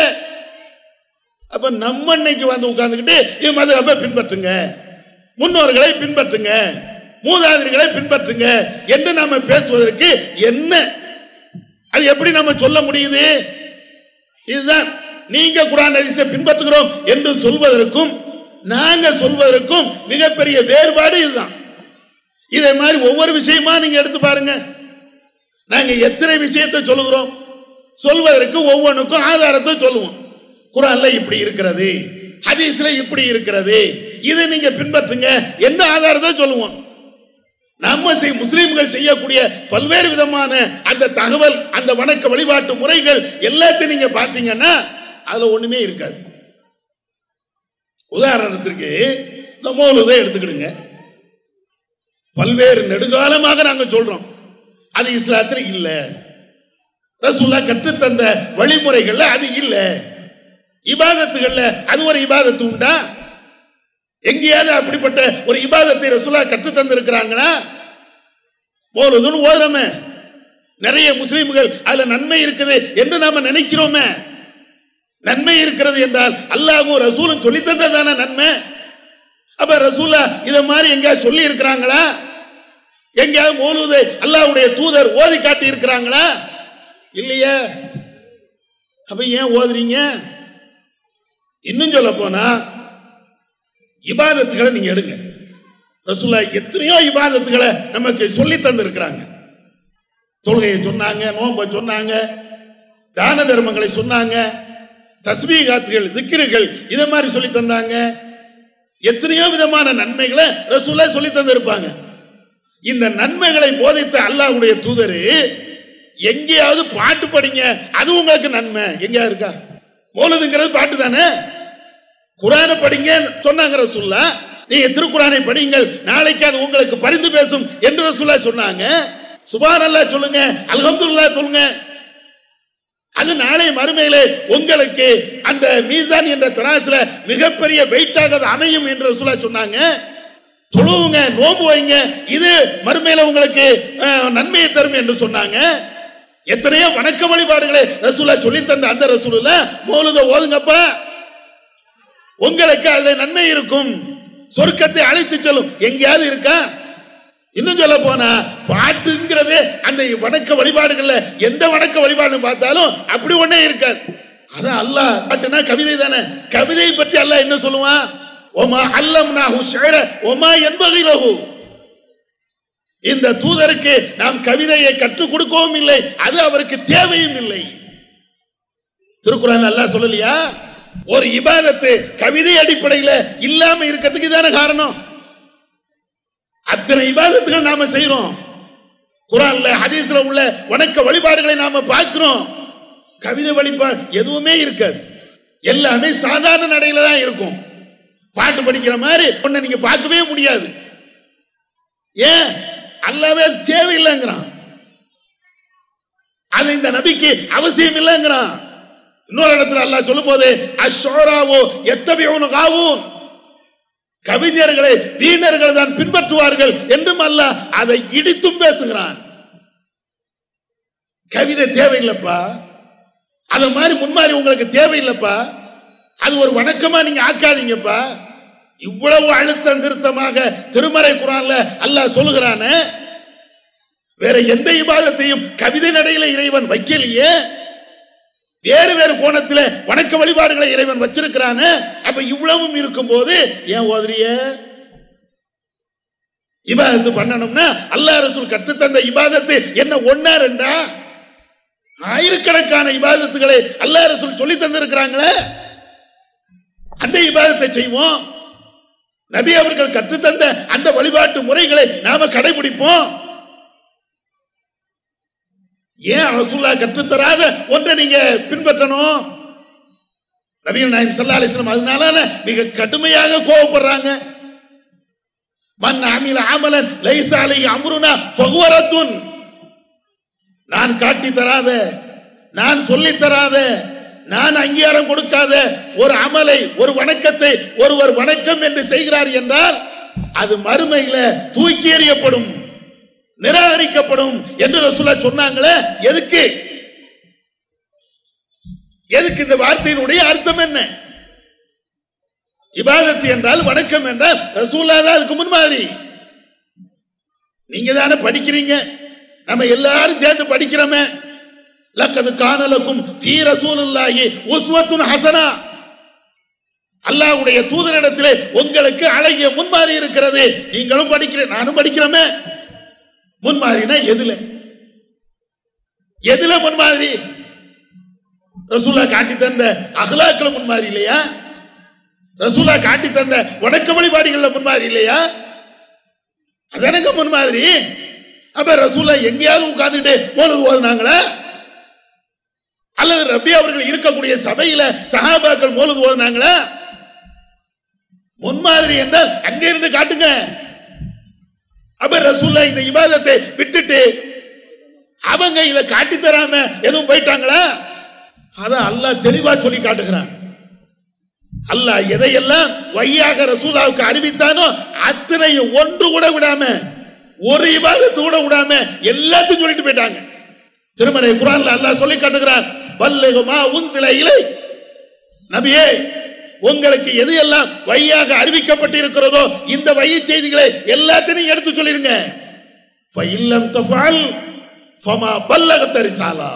அப்ப நம்ம இன்னைக்கு வந்து உட்கார்ந்துக்கிட்டு இது மதுஹபை பின்பற்றுங்க முன்னோர்களை பின்பற்றுங்க மூதாதிரிகளை பின்பற்றுங்க என்று நாம பேசுவதற்கு என்ன அது எப்படி நம்ம சொல்ல முடியுது இதுதான் நீங்க குரான் ஹதீஸை பின்பற்றுகிறோம் என்று சொல்வதற்கும் நாங்க சொல்வதற்கும் மிகப்பெரிய வேறுபாடு இதுதான் இதே மாதிரி ஒவ்வொரு விஷயமா நீங்க எடுத்து பாருங்க நாங்க எத்தனை விஷயத்தை சொல்லுகிறோம் சொல்வதற்கு ஒவ்வொன்றுக்கும் ஆதாரத்தை சொல்லுவோம் குரான்ல இப்படி இருக்கிறது ஹதீஸ்ல இப்படி இருக்கிறது இதை நீங்க பின்பற்றுங்க எந்த ஆதாரத்தை சொல்லுவோம் நம்ம செய்- முஸ்லிம்கள் செய்யக்கூடிய பல்வேறு விதமான அந்த தகவல் அந்த வணக்க வழிபாட்டு முறைகள் எல்லாத்தையும் நீங்க பாத்தீங்கன்னா அதுல ஒண்ணுமே இருக்காது உதாரணத்திற்கு இந்த மௌலுதை எடுத்துக்கிடுங்க பல்வேறு நெடுங்காலமாக நாங்க சொல்றோம் அது இஸ்லாத்துல இல்ல ரசூல்லா கற்றுத்தந்த வழிமுறைகள்ல அது இல்ல இபாதத்துகள்ல அது ஒரு இபாதத்து உண்டா எங்கேயாவது அப்படிப்பட்ட ஒரு இபாதத்தை ரசூலா கற்று தந்திருக்கிறாங்களா மௌலுதுன்னு ஓதுறோமே நிறைய முஸ்லிம்கள் அதுல நன்மை இருக்குது என்று நாம நினைக்கிறோமே நன்மை இருக்கிறது என்றால் அல்லாஹ்வும் ரசூலும் சொல்லி தந்ததான நன்மை அப்ப ரசூலா இத மாதிரி எங்கேயாவது சொல்லி இருக்கிறாங்களா எங்கேயாவது மௌலூதை அல்லாஹ்வுடைய தூதர் ஓதி காட்டி இருக்கிறாங்களா இல்லையே அப்ப ஏன் ஓதுறீங்க இன்னும் சொல்ல போனா இபாதத்துகளை நீங்க எடுங்க ரசூலா எத்தனையோ இபாதத்துகளை நமக்கு சொல்லி தந்திருக்கிறாங்க தொழுகையை சொன்னாங்க நோன்பை சொன்னாங்க தான தர்மங்களை சொன்னாங்க தஸ்பீகாத்துகள் திக்கிர்கள் இதை மாதிரி சொல்லி தந்தாங்க எத்தனையோ விதமான நன்மைகளை ரசூலா சொல்லி தந்திருப்பாங்க இந்த நன்மைகளை போதித்த அல்லாஹ்வுடைய தூதரு எங்கேயாவது பாட்டு படிங்க அது உங்களுக்கு நன்மை எங்கேயா இருக்கா மௌலதுங்கிறது பாட்டு தானே குரானை படிங்க சொன்னாங்க ரசூல்லா நீங்க திருக்குறானை படிங்கள் நாளைக்கு அது உங்களுக்கு பரிந்து பேசும் என்று ரசூல்லா சொன்னாங்க சுபான் அல்லாஹ் சொல்லுங்க அல்ஹம்துலில்லாஹ் சொல்லுங்க அது நாளை மறுமையிலே உங்களுக்கு அந்த மீசான் என்ற தராசுல மிகப்பெரிய வெயிட்டாக அது அமையும் என்று ரசூலா சொன்னாங்க தொழுவுங்க நோம்பு வைங்க இது மறுமையில உங்களுக்கு அஹ், நன்மையை தரும் என்று சொன்னாங்க எத்தனையோ வணக்க வழிபாடுகளை ரசூலா சொல்லி தந்த அந்த ரசூலுல மௌலுத ஓதுங்கப்பா உங்களுக்கு அதுல நன்மை இருக்கும் சொர்க்கத்தை அழைத்து செல்லும் எங்கேயாவது இருக்கா இன்னும் சொல்ல போனா பாட்டுங்கிறது அந்த வணக்க வழிபாடுகள்ல எந்த வணக்க வழிபாடு பார்த்தாலும் அப்படி ஒண்ணே இருக்காது அதான் அல்லாஹ் பாட்டுனா கவிதை தானே கவிதை பற்றி அல்லாஹ் என்ன சொல்லுவான் ஒமா அல்லம்னாஹு ஷிஅர ஒமா என்பதிலஹு இந்த தூதருக்கு நாம் கவிதையை கற்றுக் கொடுக்கவும் இல்லை அது அவருக்கு தேவையும் இல்லை திருக்குறான் அல்லாஹ் சொல்லலையா ஒரு இபாதத்து கவிதை அடிப்படையில் இல்லாம இருக்கிறதுக்கு இதான காரணம் அத்தனை இபாதத்துகள் நாம செய்யறோம் குரான்ல ஹதீஸ்ல உள்ள வணக்க வழிபாடுகளை நாம பார்க்கிறோம் கவிதை வழிபாடு எதுவுமே இருக்காது எல்லாமே சாதாரண நடையில தான் இருக்கும் பாட்டு படிக்கிற மாதிரி ஒண்ணு நீங்க பார்க்கவே முடியாது ஏன் அல்லாவே அது தேவையில்லைங்கிறான் அது இந்த நபிக்கு அவசியம் இல்லைங்கிறான் இன்னொரு இடத்துல அல்லாஹ் சொல்லும் போது அஷோராவோ எத்தகையவனு காவும் கவிஞர்களை வீணர்கள் தான் பின்பற்றுவார்கள் என்றும் அல்ல அதை இடித்தும் பேசுகிறான் கவிதை தேவையில்லைப்பா அது மாதிரி முன்மாறி உங்களுக்கு தேவையில்லைப்பா அது ஒரு வணக்கமா நீங்க ஆக்காதீங்கப்பா இவ்வளவு அழுத்தம் திருத்தமாக திருமறை குரான்ல அல்லாஹ் சொல்லுகிறானே வேற எந்த இபாதத்தையும் கவிதை நடையில இறைவன் வைக்கலையே வேறு வேறு கோணத்துல வணக்க வழிபாடுகளை இறைவன் வச்சிருக்கிறானே அப்ப இவ்வளவும் இருக்கும்போது ஏன் ஓதுறிய இபாதத்து பண்ணணும்னா அல்லாஹ் ரசூல் கற்றுத்தந்த இபாதத்து என்ன ஒன்னா ரெண்டா ஆயிரக்கணக்கான இபாதத்துகளை அல்லாஹ் ரசூல் சொல்லி தந்திருக்கிறாங்களே அந்த இபாதத்தை செய்வோம் நபி அவர்கள் கற்றுத்தந்த அந்த வழிபாட்டு முறைகளை நாம கடைபிடிப்போம் ஏன் ரசூல்லா கற்றுத்தராத ஒன்றை நீங்க பின்பற்றணும் நபிகள் நாயம் சல்லா அலிஸ்லாம் அதனால மிக கடுமையாக கோவப்படுறாங்க மன் அமில ஆமலன் லைசாலை அம்ருனா ஃபகுவரத்துன் நான் காட்டி தராத நான் சொல்லி தராத நான் அங்கீகாரம் கொடுக்காத ஒரு அமலை ஒரு வணக்கத்தை ஒருவர் வணக்கம் என்று செய்கிறார் என்றால் அது மறுமையில தூக்கி எறியப்படும் நிராகரிக்கப்படும் என்று ரசூலா சொன்னாங்களே எதுக்கு எதுக்கு இந்த வார்த்தையினுடைய அர்த்தம் என்ன இபாதத்து என்றால் வணக்கம் என்றால் ரசூலா தான் அதுக்கு முன்மாதிரி நீங்க தானே படிக்கிறீங்க நம்ம எல்லாரும் சேர்ந்து படிக்கிறோமே லக்கது காணலக்கும் ஃபீ ரசூலுல்லாஹி உஸ்வத்துன் ஹசனா அல்லாஹ்வுடைய தூதரிடத்திலே உங்களுக்கு அழகிய முன்மாறி இருக்கிறது நீங்களும் படிக்கிறேன் நானும் படிக்கிறோமே முன்மாறினா எதுல எதுல முன்மாதிரி ரசூலா காட்டி தந்த அகலாக்கள் முன்மாறி இல்லையா ரசூலா காட்டி தந்த வணக்க வழிபாடுகள்ல முன்மாறி இல்லையா அது எனக்கு முன்மாதிரி அப்ப ரசூலா எங்கேயாவது உட்கார்ந்துட்டு பொழுது ஓதுனாங்களா அல்லது ரபி அவர்கள் இருக்கக்கூடிய சபையில சஹாபாக்கள் மோலுது ஓதுனாங்களா முன்மாதிரி என்றால் அங்க இருந்து காட்டுங்க அப்ப ரசூல்லா இந்த இபாதத்தை விட்டுட்டு அவங்க இத காட்டி தராம எதுவும் போயிட்டாங்களா அத அல்லாஹ் தெளிவா சொல்லி காட்டுகிறான் அல்லாஹ் எதையெல்லாம் வையாக ரசூலாவுக்கு அறிவித்தானோ அத்தனையும் ஒன்று கூட விடாம ஒரு இபாதத்து கூட விடாம எல்லாத்தையும் சொல்லிட்டு போயிட்டாங்க திருமறை குரான்ல அல்லாஹ் சொல்லி காட்டுகிறான் வல்லுகுமா உன் சில இலை நபியே உங்களுக்கு எது எல்லாம் வையாக அறிவிக்கப்பட்டிருக்கிறதோ இந்த வை செய்திகளை எல்லாத்தையும் எடுத்து சொல்லிருங்க ஃபைல்லம் தஃபால் ஃபமா பல்லகத் ரிசாலா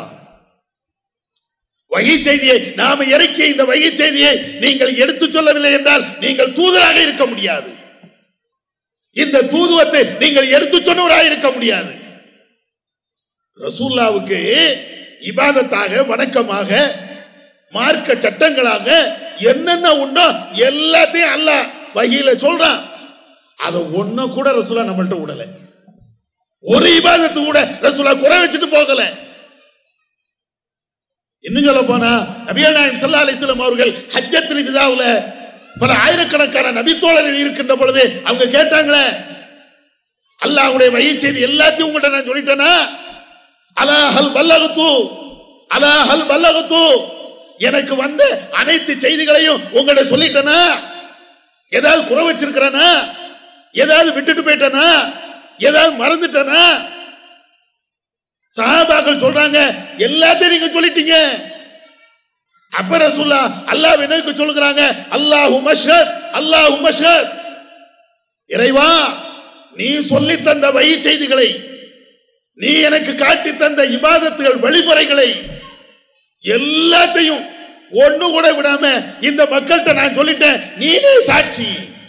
வகை செய்தியை நாம இறக்கிய இந்த வகை செய்தியை நீங்கள் எடுத்து சொல்லவில்லை என்றால் நீங்கள் தூதராக இருக்க முடியாது இந்த தூதுவத்தை நீங்கள் எடுத்து சொன்னவராக இருக்க முடியாது ரசூல்லாவுக்கு இபாதத்தாக வணக்கமாக மார்க்க சட்டங்களாக என்னென்ன உண்டோ எல்லாத்தையும் அல்ல வகையில சொல்றான் அதை ஒண்ணு கூட ரசூலா நம்மள்ட்ட விடல ஒரு இபாதத்து கூட ரசூலா குறை வச்சுட்டு போகல இன்னும் சொல்ல போனா நபிகள் நாயம் சல்லா அலிஸ்லாம் அவர்கள் ஹஜ்ஜத்தில் விதாவுல பல ஆயிரக்கணக்கான நபித்தோழர்கள் இருக்கின்ற பொழுது அவங்க கேட்டாங்களே அல்லாஹ்வுடைய வகை செய்தி எல்லாத்தையும் உங்கள்கிட்ட நான் சொல்லிட்டேனா அலா ஹல் பல்லகத்து அலா ஹல் பல்லகத்து எனக்கு வந்த அனைத்து செய்திகளையும் உங்கள்ட்ட சொல்லிட்டேனா ஏதாவது குறை வச்சிருக்கிறேனா ஏதாவது விட்டுட்டு போயிட்டேனா ஏதாவது மறந்துட்டேனா சஹாபாக்கள் சொல்றாங்க எல்லாத்தையும் நீங்க சொல்லிட்டீங்க அப்ப ரசூல்லா அல்லாஹ் எனக்கு சொல்லுகிறாங்க அல்லாஹு மஷ்ஹத் அல்லாஹு மஷ்ஹத் இறைவா நீ சொல்லி தந்த வை செய்திகளை நீ எனக்கு காட்டி தந்த இபாதத்துகள் வழிமுறைகளை எல்லாத்தையும் ஒண்ணு கூட விடாம இந்த மக்கள்கிட்ட நான் சொல்லிட்டேன் நீனே சாட்சி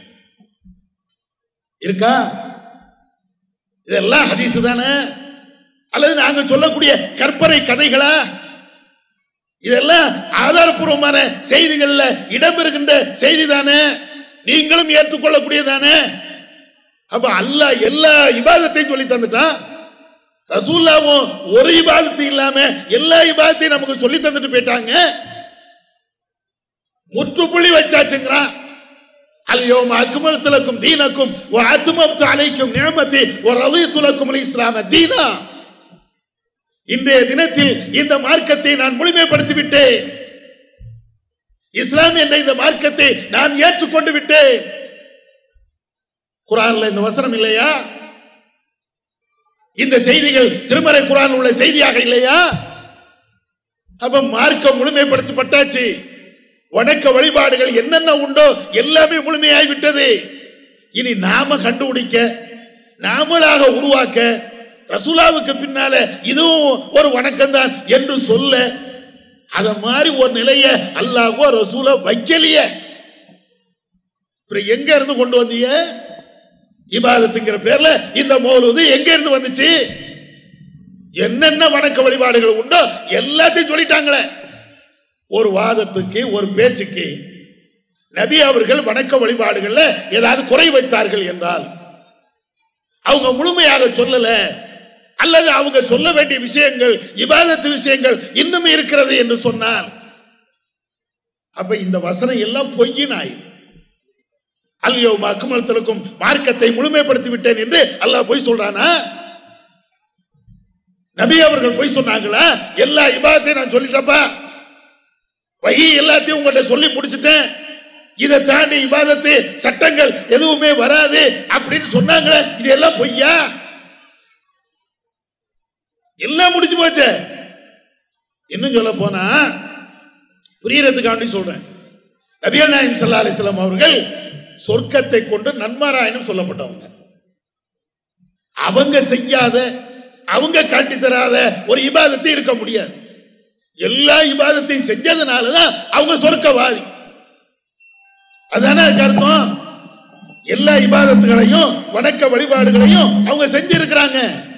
இருக்கா இதெல்லாம் ஹதீஸ் தானே அல்லது நாங்க சொல்லக்கூடிய கற்பனை கதைகளா இதெல்லாம் ஆதாரபூர்வமான செய்திகள்ல இடம்பெறுகின்ற செய்தி தானே நீங்களும் ஏற்றுக்கொள்ளக்கூடியதானே அப்ப அல்லாஹ் எல்லா இபாதத்தையும் சொல்லி தந்துட்டான் ரசூல்லாவும் ஒரு இபாதத்து இல்லாம எல்லா இபாதத்தையும் நமக்கு சொல்லி தந்துட்டு போயிட்டாங்க முற்றுப்புள்ளி வச்சாச்சுங்கிறான் அல்யோம் அக்மல்து லக்கும் தீனக்கும் வ அத்மம்து அலைக்கும் நிஅமதி வ ரதீது லக்கும் அல் இஸ்லாம தீனா இன்றைய தினத்தில் இந்த மார்க்கத்தை நான் முழுமைப்படுத்தி விட்டேன் இஸ்லாம் என்ற இந்த மார்க்கத்தை நான் ஏற்றுக்கொண்டு விட்டேன் குரான்ல இந்த வசனம் இல்லையா இந்த செய்திகள் திருமறை குரான் உள்ள செய்தியாக இல்லையா அப்ப மார்க்கம் முழுமைப்படுத்தப்பட்டாச்சு வணக்க வழிபாடுகள் என்னென்ன உண்டோ எல்லாமே முழுமையாகிவிட்டது இனி நாம கண்டுபிடிக்க நாமளாக உருவாக்க ரசூலாவுக்கு பின்னால இதுவும் ஒரு வணக்கம் தான் என்று சொல்ல அத மாதிரி ஒரு நிலைய அல்லாஹோ ரசூல வைக்கலையே அப்புறம் எங்க இருந்து கொண்டு வந்தீங்க இபாதத்துங்கிற பேர்ல இந்த மௌலூது எங்க இருந்து வந்துச்சு என்னென்ன வணக்க வழிபாடுகள் உண்டோ எல்லாத்தையும் சொல்லிட்டாங்களே ஒரு வாதத்துக்கு ஒரு பேச்சுக்கு நபி அவர்கள் வணக்க வழிபாடுகள்ல ஏதாவது குறை வைத்தார்கள் என்றால் அவங்க முழுமையாக சொல்லல அல்லது அவங்க சொல்ல வேண்டிய விஷயங்கள் இபாதத்து விஷயங்கள் இன்னும் இருக்கிறது என்று சொன்னார் அப்ப இந்த வசனம் எல்லாம் பொய்யினாய் அல்லையோ அக்குமலத்திற்கும் மார்க்கத்தை முழுமைப்படுத்தி விட்டேன் என்று அல்லாஹ் பொய் சொல்றானா நபி அவர்கள் பொய் சொன்னாங்களா எல்லா இபாதத்தையும் நான் சொல்லிட்டப்பா வகி எல்லாத்தையும் உங்கள்கிட்ட சொல்லி முடிச்சிட்டேன் இதை தாண்டி இபாதத்து சட்டங்கள் எதுவுமே வராது அப்படின்னு சொன்னாங்களே இது எல்லாம் பொய்யா எல்லாம் முடிஞ்சு போச்சு இன்னும் சொல்ல போனா புரியறதுக்காண்டி சொல்றேன் நபிகள் நாயம் சல்லா அலிஸ்லாம் அவர்கள் சொர்க்கத்தை கொண்டு நன்மாராயணம் சொல்லப்பட்டவங்க அவங்க செய்யாத அவங்க காட்டி தராத ஒரு இபாதத்தை இருக்க முடியாது எல்லா இபாதத்தையும் செஞ்சதுனாலதான் அவங்க சொர்க்கவாதி அதானே அதுக்கு அர்த்தம் எல்லா இபாதத்துகளையும் வணக்க வழிபாடுகளையும் அவங்க செஞ்சிருக்கிறாங்க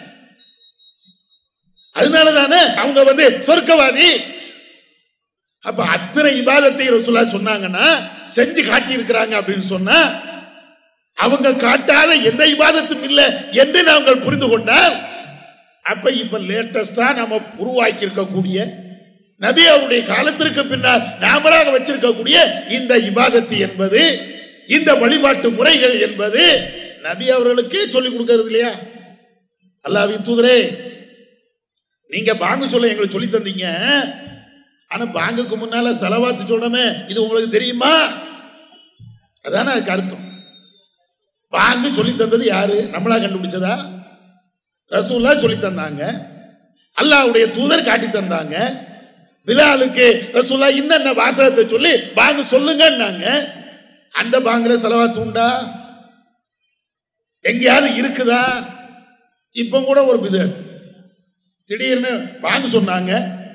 அதனால தானே அவங்க வந்து சொர்க்கவாதி அப்ப அத்தனை இபாதத்தை ரசூலா சொன்னாங்கன்னா செஞ்சு காட்டி இருக்கிறாங்க அப்படின்னு சொன்னா அவங்க காட்டாத எந்த இபாதத்தும் இல்லை என்று நாங்கள் புரிந்து கொண்டால் அப்ப இப்ப லேட்டஸ்டா நம்ம உருவாக்கி இருக்கக்கூடிய நபி அவருடைய காலத்திற்கு பின்னால் நாமளாக வச்சிருக்கக்கூடிய இந்த இபாதத்து என்பது இந்த வழிபாட்டு முறைகள் என்பது நபி அவர்களுக்கே சொல்லிக் கொடுக்கிறது இல்லையா அல்லாவின் தூதரே நீங்க பாங்கு சொல்ல எங்களுக்கு சொல்லி தந்தீங்க ஆனா பாங்குக்கு முன்னால செலவாத்து சொல்றமே இது உங்களுக்கு தெரியுமா அதானே அதுக்கு அர்த்தம் பாங்கு சொல்லி தந்தது யாரு நம்மளா கண்டுபிடிச்சதா ரசூல்லா சொல்லி தந்தாங்க அல்லாஹ்வுடைய தூதர் காட்டி தந்தாங்க பிலாலுக்கு ரசூல்லா இன்னென்ன வாசகத்தை சொல்லி பாங்கு சொல்லுங்கன்னாங்க அந்த பாங்குல செலவாத்து உண்டா எங்கேயாவது இருக்குதா இப்ப கூட ஒரு பிதத் திடீர்னு வாங்க சொன்னாங்க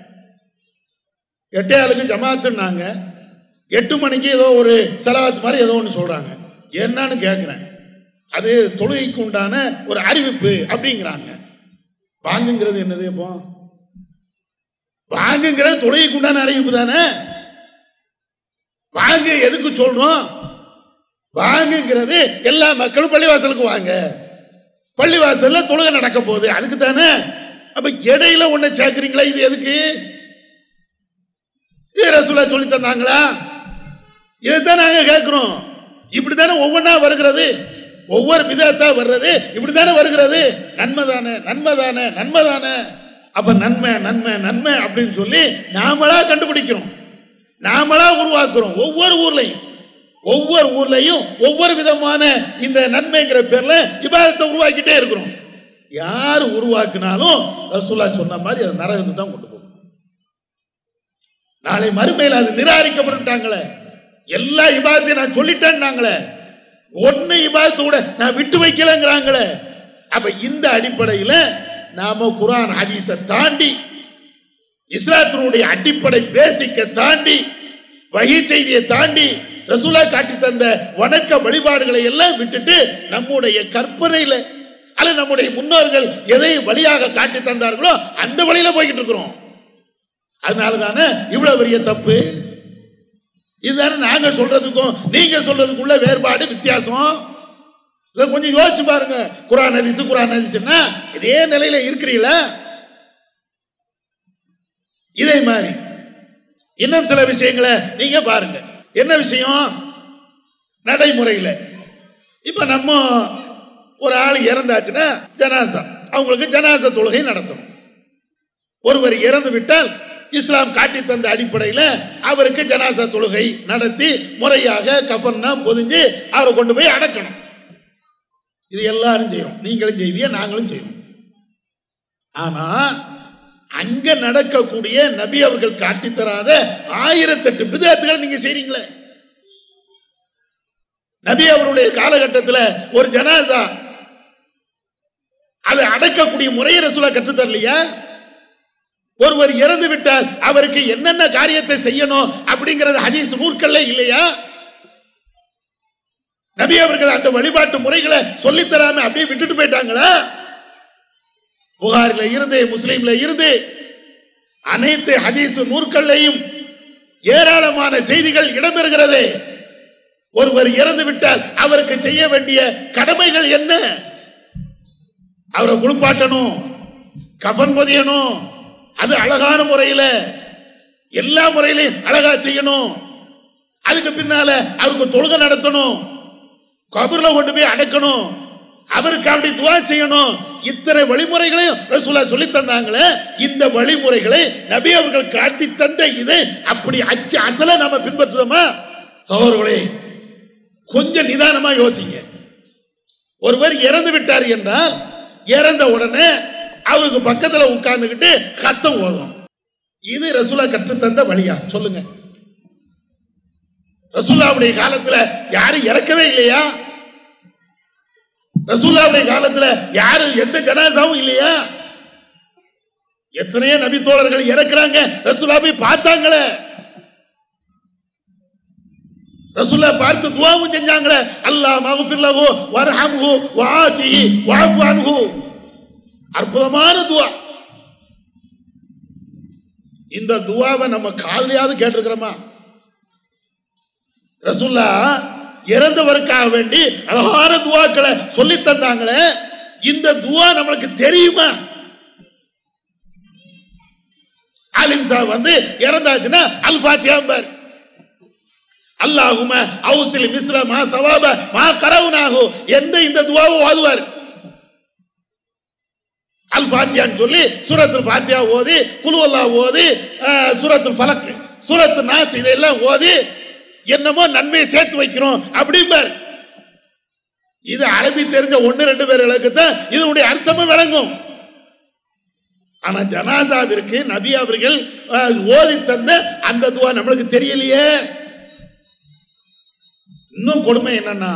எட்டே ஆளுக்கு ஜமாத்துன்னாங்க எட்டு மணிக்கு ஏதோ ஒரு செலவாத்து மாதிரி ஏதோ ஒன்று சொல்றாங்க என்னன்னு கேட்குறேன் அது தொழுகைக்கு உண்டான ஒரு அறிவிப்பு அப்படிங்கிறாங்க வாங்குங்கிறது என்னது இப்போ வாங்குங்கிறது தொழுகைக்கு உண்டான அறிவிப்பு தானே வாங்க எதுக்கு சொல்றோம் வாங்குங்கிறது எல்லா மக்களும் பள்ளிவாசலுக்கு வாங்க பள்ளிவாசல்ல தொழுகை நடக்க போகுது அதுக்கு தானே அப்ப இடையில ஒண்ணு சேர்க்கிறீங்களா இது எதுக்கு இது ரசூலா சொல்லி தந்தாங்களா இதைத்தான் நாங்க கேட்கிறோம் இப்படித்தானே ஒவ்வொன்றா வருகிறது ஒவ்வொரு விதத்தா வர்றது இப்படித்தானே வருகிறது நன்மை தானே நன்மை தானே நன்மை தானே அப்ப நன்மை நன்மை நன்மை அப்படின்னு சொல்லி நாமளா கண்டுபிடிக்கிறோம் நாமளா உருவாக்குறோம் ஒவ்வொரு ஊர்லயும் ஒவ்வொரு ஊர்லயும் ஒவ்வொரு விதமான இந்த நன்மைங்கிற பேர்ல இபாதத்தை உருவாக்கிட்டே இருக்கிறோம் யார் உருவாக்குனாலும் ரசூலா சொன்ன மாதிரி அது நரகத்தை தான் கொண்டு போகும் நாளை மறுமையில் அது நிராகரிக்கப்பட்டுட்டாங்களே எல்லா இபாதத்தையும் நான் சொல்லிட்டேன்னாங்களே ஒன்னு இபாதத்தை கூட நான் விட்டு வைக்கலங்கிறாங்களே அப்ப இந்த அடிப்படையில நாம குரான் ஹதீஸை தாண்டி இஸ்லாத்தினுடைய அடிப்படை பேசிக்க தாண்டி வகை செய்தியை தாண்டி ரசூலா காட்டி தந்த வணக்க வழிபாடுகளை எல்லாம் விட்டுட்டு நம்முடைய கற்பனையில அல்ல நம்முடைய முன்னோர்கள் எதை வழியாக காட்டி தந்தார்களோ அந்த வழியில போய்கிட்டு இருக்கிறோம் அதனால தானே இவ்வளவு பெரிய தப்பு இதுதானே நாங்க சொல்றதுக்கும் நீங்க சொல்றதுக்குள்ள வேறுபாடு வித்தியாசம் இதை கொஞ்சம் யோசிச்சு பாருங்க குரான் ஹதீஸ் குரான் ஹதீஸ்னா இதே நிலையில இருக்கிறீங்களா இதே மாதிரி இன்னும் சில விஷயங்களை நீங்க பாருங்க என்ன விஷயம் நடைமுறையில் இப்ப நம்ம ஒரு ஆள் இறந்தாச்சுன்னா ஜனாசா அவங்களுக்கு ஜனாசா தொழுகை நடத்தணும் ஒருவர் இறந்து விட்டால் இஸ்லாம் காட்டி தந்த அடிப்படையில் அவருக்கு ஜனாசா தொழுகை நடத்தி முறையாக கஃபன்னா பொதிஞ்சு அவரை கொண்டு போய் அடக்கணும் இது எல்லாரும் செய்யறோம் நீங்களும் செய்வீங்க நாங்களும் செய்வோம் ஆனா அங்க நடக்கக்கூடிய நபி அவர்கள் காட்டி தராத ஆயிரத்தெட்டு பிதத்துகளை நீங்க செய்றீங்களே நபி அவருடைய காலகட்டத்தில் ஒரு ஜனாசா அதை அடக்கக்கூடிய முறையை ரசூலா கற்றுத் தரலையா ஒருவர் இறந்து விட்டால் அவருக்கு என்னென்ன காரியத்தை செய்யணும் அப்படிங்கறது ஹதீஸ் நூற்கள்ல இல்லையா நபி அவர்கள் அந்த வழிபாட்டு முறைகளை சொல்லித் தராம அப்படியே விட்டுட்டு போயிட்டாங்களா புகாரில் இருந்து முஸ்லீம்ல இருந்து அனைத்து ஹதீஸ் நூற்கள்லையும் ஏராளமான செய்திகள் இடம்பெறுகிறது ஒருவர் இறந்து விட்டால் அவருக்கு செய்ய வேண்டிய கடமைகள் என்ன அவரை குளிப்பாட்டணும் கஃன் பொதியணும் அது அழகான முறையில எல்லா முறையிலையும் அழகா செய்யணும் அதுக்கு பின்னால அவருக்கு தொழுகை நடத்தணும் கபர்ல கொண்டு போய் அடக்கணும் அவருக்கு அப்படி துவா செய்யணும் இத்தனை வழிமுறைகளையும் ரசூலா சொல்லி தந்தாங்களே இந்த வழிமுறைகளை நபி அவர்கள் காட்டி தந்த இது அப்படி அச்சு அசல நாம பின்பற்றுதோமா சகோதரர்களே கொஞ்சம் நிதானமா யோசிங்க ஒருவர் இறந்து விட்டார் என்றால் இறந்த உடனே அவருக்கு பக்கத்துல உட்கார்ந்துகிட்டு கத்தம் ஓதும் இது ரசூலா கற்றுத்தந்த வழியா சொல்லுங்க ரசூல்லாவுடைய காலத்துல யாரும் இறக்கவே இல்லையா ரசூல்லாவுடைய காலத்துல யாரும் எந்த ஜனாசாவும் இல்லையா எத்தனையோ நபி தோழர்கள் இறக்குறாங்க ரசூலா போய் பார்த்தாங்களே ரசூல்லா பார்த்து துவாவும் செஞ்சாங்களே அல்லாஹ் மகஃபிர்லஹு வர்ஹம்ஹு வஆஃபிஹி வஅஃபு அன்ஹு அற்புதமான துவா இந்த துவாவை நம்ம காதலியாவது கேட்டிருக்கிறோமா ரசூல்லா இறந்தவருக்காக வேண்டி அழகான துவாக்களை சொல்லி தந்தாங்களே இந்த துவா நம்மளுக்கு தெரியுமா ஆலிம் சாப் வந்து இறந்தாச்சுன்னா அல் ஃபாத்தியாம்பார் அல்லாஹும அவுசில் மிஸ்ல மா சவாப மா கரவுனாகு எந்த இந்த துவாவை ஓதுவார் அல் ஃபாத்தியான்னு சொல்லி சூரத்துல் ஃபாத்தியா ஓதி குலுவல்லா ஓதி அஹ், சூரத்துல் ஃபலக் சூரத்து நாஸ் இதெல்லாம் ஓதி என்னமோ நன்மையை சேர்த்து வைக்கிறோம் அப்படிம்பார் இது அரபி தெரிஞ்ச ஒன்னு ரெண்டு பேர்களுக்கு தான் இதனுடைய அர்த்தமும் விளங்கும் ஆனா ஜனாசாவிற்கு நபி அவர்கள் அஹ், ஓதி தந்த அந்த துவா நம்மளுக்கு தெரியலையே இன்னும் கொடுமை என்னன்னா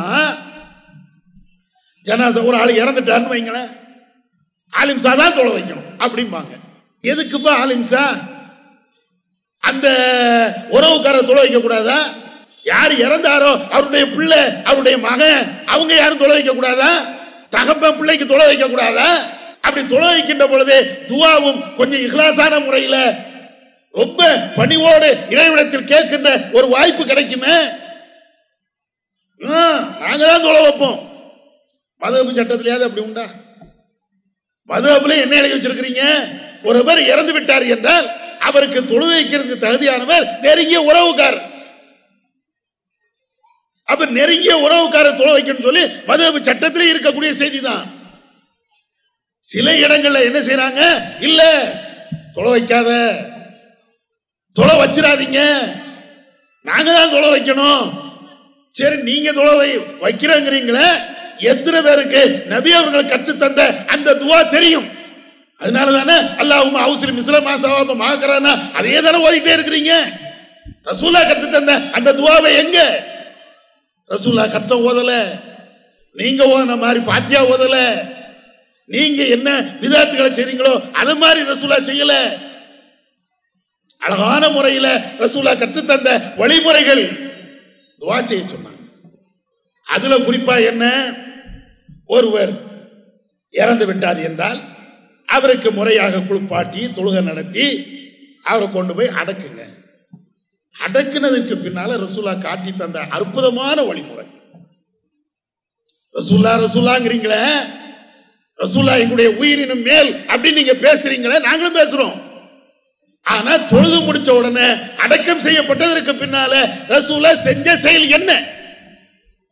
ஜனாசா ஒரு ஆள் இறந்துட்டான்னு வைங்களேன் ஆலிம்சா தான் தொலை வைக்கணும் அப்படிம்பாங்க எதுக்குப்பா ஆலிம்சா அந்த உறவுக்கார தொலை வைக்க கூடாதா யார் இறந்தாரோ அவருடைய பிள்ளை அவருடைய மகன் அவங்க யாரும் தொலை வைக்க கூடாதா தகப்ப பிள்ளைக்கு தொலை வைக்க கூடாதா அப்படி தொலை வைக்கின்ற பொழுது துவாவும் கொஞ்சம் இஹ்லாசான முறையில் ரொம்ப பணிவோடு இறைவிடத்தில் கேட்கின்ற ஒரு வாய்ப்பு கிடைக்குமே ஆ, நாங்க தான் தொலை வைப்போம் மதகு சட்டத்திலேயாவது அப்படி உண்டா மதுஹப்ல என்ன எழுதி வச்சிருக்கிறீங்க ஒரு பேர் இறந்து விட்டார் என்றால் அவருக்கு தொழு வைக்கிறதுக்கு தகுதியானவர் நெருங்கிய உறவுக்கார் அப்ப நெருங்கிய உறவுக்காரர் தொலை வைக்கணும்னு சொல்லி மதுஹப் சட்டத்திலே இருக்கக்கூடிய செய்தி தான் சில இடங்கள்ல என்ன செய்றாங்க இல்ல தொலை வைக்காத தொலை வச்சிடாதீங்க நாங்க தான் தொலை வைக்கணும் சரி நீங்க தொலை வை வைக்கிறேங்கிறீங்களே எத்தனை பேருக்கு நபி அவர்கள் கற்றுத்தந்த அந்த துவா தெரியும் அதனால தானே அல்லாஹும் அவசரம் இஸ்லாமா சவாப மாக்கறானா அதே தானே ஓதிட்டே இருக்கிறீங்க ரசூலா கற்றுத்தந்த அந்த துவாவை எங்க ரசூலா கற்ற ஓதல நீங்க ஓதுன மாதிரி பாத்தியா ஓதல நீங்க என்ன விதாத்துகளை செய்றீங்களோ அது மாதிரி ரசூலா செய்யல அழகான முறையில ரசூலா கற்றுத்தந்த வழிமுறைகள் துவா செய்ய சொன்னாங்க அதுல குறிப்பா என்ன ஒருவர் இறந்து விட்டார் என்றால் அவருக்கு முறையாக குளிப்பாட்டி தொழுகை நடத்தி அவரை கொண்டு போய் அடக்குங்க அடக்குனதுக்கு பின்னால ரசூலா காட்டி தந்த அற்புதமான வழிமுறை ரசூல்லா ரசூல்லாங்கிறீங்களே ரசூல்லா எங்களுடைய உயிரினும் மேல் அப்படின்னு நீங்க பேசுறீங்களே நாங்களும் பேசுறோம் ஆனா தொழுது முடிச்ச உடனே அடக்கம் செய்யப்பட்டதற்கு பின்னால ரசூலா செஞ்ச செயல் என்ன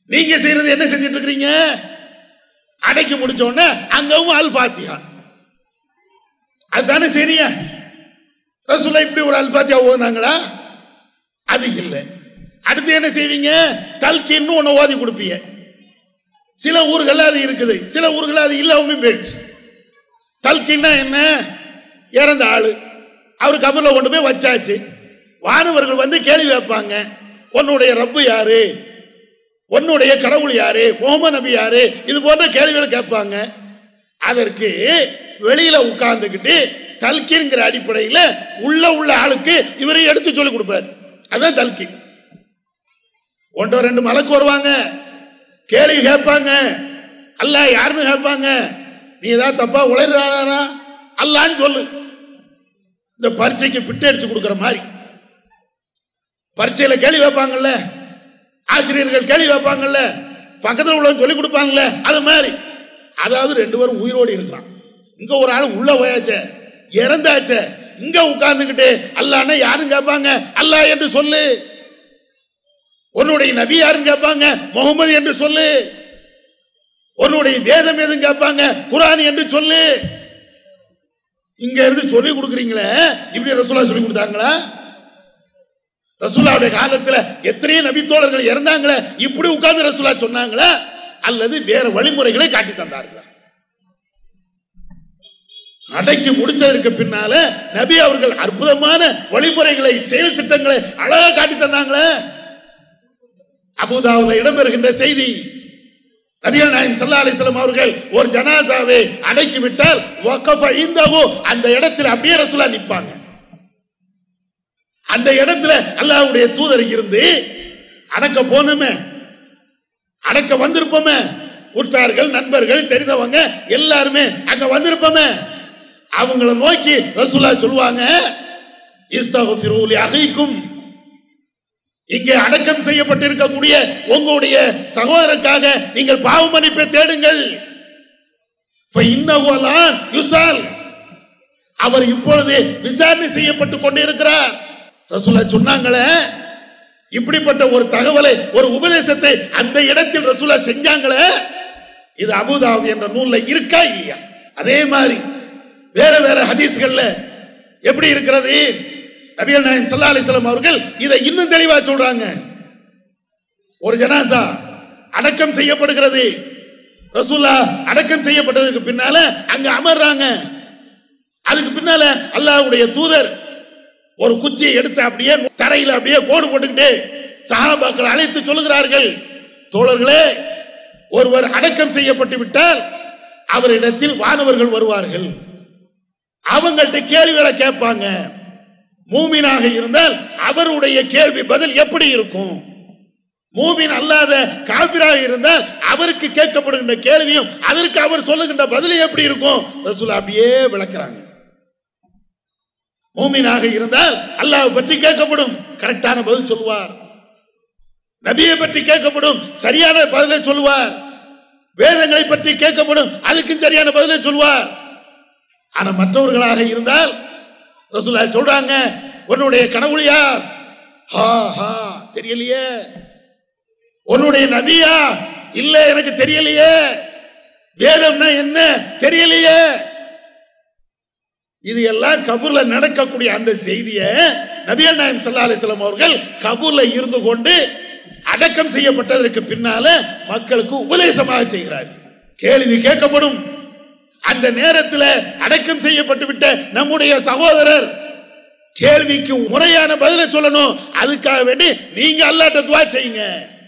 நீங்க செய்யறது என்ன செஞ்சுட்டு இருக்கிறீங்க அடைக்கு முடிச்ச உடனே அங்கவும் அல் ஃபாத்தியா அதுதானே சரியா ரசூலா இப்படி ஒரு அல் ஃபாத்தியா ஓதுனாங்களா அது இல்லை அடுத்து என்ன செய்வீங்க தல்கின்னு ஒன்று ஓதி கொடுப்பீங்க சில ஊர்கள்ல அது இருக்குது சில ஊர்கள்ல அது இல்லாம போயிடுச்சு தல்கின்னா என்ன இறந்த ஆளு அவர் கபர்ல கொண்டு போய் வச்சாச்சு வானவர்கள் வந்து கேள்வி வைப்பாங்க உன்னுடைய ரப்பு யாரு உன்னுடைய கடவுள் யாரு முகமது நபி யாரு இது போன்ற கேள்விகளை கேட்பாங்க அதற்கு வெளியில உட்கார்ந்துக்கிட்டு தல்கிங்கிற அடிப்படையில் உள்ள உள்ள ஆளுக்கு இவரை எடுத்து சொல்லி கொடுப்பார் அதான் தல்கி ஒன்றோ ரெண்டு மலைக்கு வருவாங்க கேள்வி கேட்பாங்க அல்லாஹ் யாருன்னு கேட்பாங்க நீ ஏதாவது தப்பா உளறானா அல்லான்னு சொல்லு இந்த பரீட்சைக்கு பிட்டு அடிச்சு கொடுக்குற மாதிரி பரீட்சையில கேள்வி வைப்பாங்கல்ல ஆசிரியர்கள் கேள்வி வைப்பாங்கல்ல பக்கத்தில் உள்ளவங்க சொல்லி கொடுப்பாங்கல்ல அது மாதிரி அதாவது ரெண்டு பேரும் உயிரோடு இருக்கலாம் இங்க ஒரு ஆள் உள்ள போயாச்சே இறந்தாச்சே இங்க உட்கார்ந்துகிட்டு அல்லான்னு யாரும் கேட்பாங்க அல்லாஹ் என்று சொல்லு உன்னுடைய நபி யாருன்னு கேட்பாங்க முகமது என்று சொல்லு உன்னுடைய வேதம் எதுவும் கேட்பாங்க குரான் என்று சொல்லு இங்க இருந்து சொல்லி கொடுக்குறீங்களே இப்படி ரசூலா சொல்லி கொடுத்தாங்களா ரசூலாவுடைய காலத்துல எத்தனையோ நபித்தோழர்கள் இறந்தாங்களே இப்படி உட்கார்ந்து ரசூலா சொன்னாங்களா அல்லது வேற வழிமுறைகளை காட்டி தந்தார்களா அடைக்கு முடிச்சதற்கு பின்னால நபி அவர்கள் அற்புதமான வழிமுறைகளை செயல் திட்டங்களை அழகா காட்டி தந்தாங்களே அபுதாவுல இடம்பெறுகின்ற செய்தி நபிகள் நாயம் சல்லா அலிஸ்லாம் அவர்கள் ஒரு ஜனாசாவை அடக்கி விட்டால் வக்கஃப இந்தஹு அந்த இடத்துல அப்படியே ரசூலா நிப்பாங்க அந்த இடத்துல அல்லாஹ்வுடைய தூதர் இருந்து அடக்க போனோமே அடக்க வந்திருப்போமே உற்றார்கள் நண்பர்கள் தெரிந்தவங்க எல்லாருமே அங்க வந்திருப்போமே அவங்கள நோக்கி ரசூலா சொல்லுவாங்க இஸ்தகுஃபிரு லி அஹீக்கும் இங்கே அடக்கம் செய்யப்பட்டிருக்கக்கூடிய உங்களுடைய சகோதரருக்காக நீங்கள் பாவ மன்னிப்பை தேடுங்கள் فإنه الآن يسأل. அவர் இப்பொழுது விசாரணை செய்யப்பட்டு கொண்டிருக்கிறார் ரசூலா சொன்னாங்களே இப்படிப்பட்ட ஒரு தகவலை ஒரு உபதேசத்தை அந்த இடத்தில் ரசூலா செஞ்சாங்களே இது அபுதாவுது என்ற நூல்ல இருக்கா இல்லையா அதே மாதிரி வேற வேற ஹதீஸ்கள்ல எப்படி இருக்கிறது நபிகள் நாயகம் ஸல்லல்லாஹு அலைஹி வஸல்லம் அவர்கள் இதை இன்னும் தெளிவா சொல்றாங்க ஒரு ஜனாசா அடக்கம் செய்யப்படுகிறது ரசூல்லா அடக்கம் செய்யப்பட்டதுக்கு பின்னால அங்க அமர்றாங்க அதுக்கு பின்னால அல்லாஹ்வுடைய தூதர் ஒரு குச்சியை எடுத்து அப்படியே தரையில அப்படியே கோடு போட்டுக்கிட்டு சஹாபாக்கள் அழைத்து சொல்லுகிறார்கள் தோழர்களே ஒருவர் அடக்கம் செய்யப்பட்டு விட்டால் அவரிடத்தில் வானவர்கள் வருவார்கள் அவங்கள்ட்ட கேள்விகளை கேட்பாங்க மூமினாக இருந்தால் அவருடைய கேள்வி பதில் எப்படி இருக்கும் மூமின் அல்லாத காபிராக இருந்தால் அவருக்கு கேட்கப்படுகின்ற கேள்வியும் அதற்கு அவர் சொல்லுகின்ற பதில் எப்படி இருக்கும் ரசூல் அப்படியே விளக்குறாங்க மூமினாக இருந்தால் அல்லாஹ் பற்றி கேட்கப்படும் கரெக்டான பதில் சொல்லுவார் நபியை பற்றி கேட்கப்படும் சரியான பதிலை சொல்லுவார் வேதங்களை பற்றி கேட்கப்படும் அதுக்கும் சரியான பதிலை சொல்லுவார் ஆனா மற்றவர்களாக இருந்தால் ரசூலா சொல்றாங்க உன்னுடைய கடவுள் யார் ஹா ஹா தெரியலையே உன்னுடைய நபியா இல்ல எனக்கு தெரியலையே வேதம்னா என்ன தெரியலையே இது எல்லாம் கபூர்ல நடக்கக்கூடிய அந்த செய்தியை நபிகள் நாயம் சல்லா அலிஸ்லாம் அவர்கள் கபூர்ல இருந்து கொண்டு அடக்கம் செய்யப்பட்டதற்கு பின்னால மக்களுக்கு உபதேசமாக செய்கிறார் கேள்வி கேட்கப்படும் அந்த நேரத்தில் அடக்கம் செய்யப்பட்டு விட்ட நம்முடைய சகோதரர் கேள்விக்கு முறையான பதிலை சொல்லணும் அதுக்காக வேண்டி நீங்க அல்லாட்ட துவா செய்யுங்க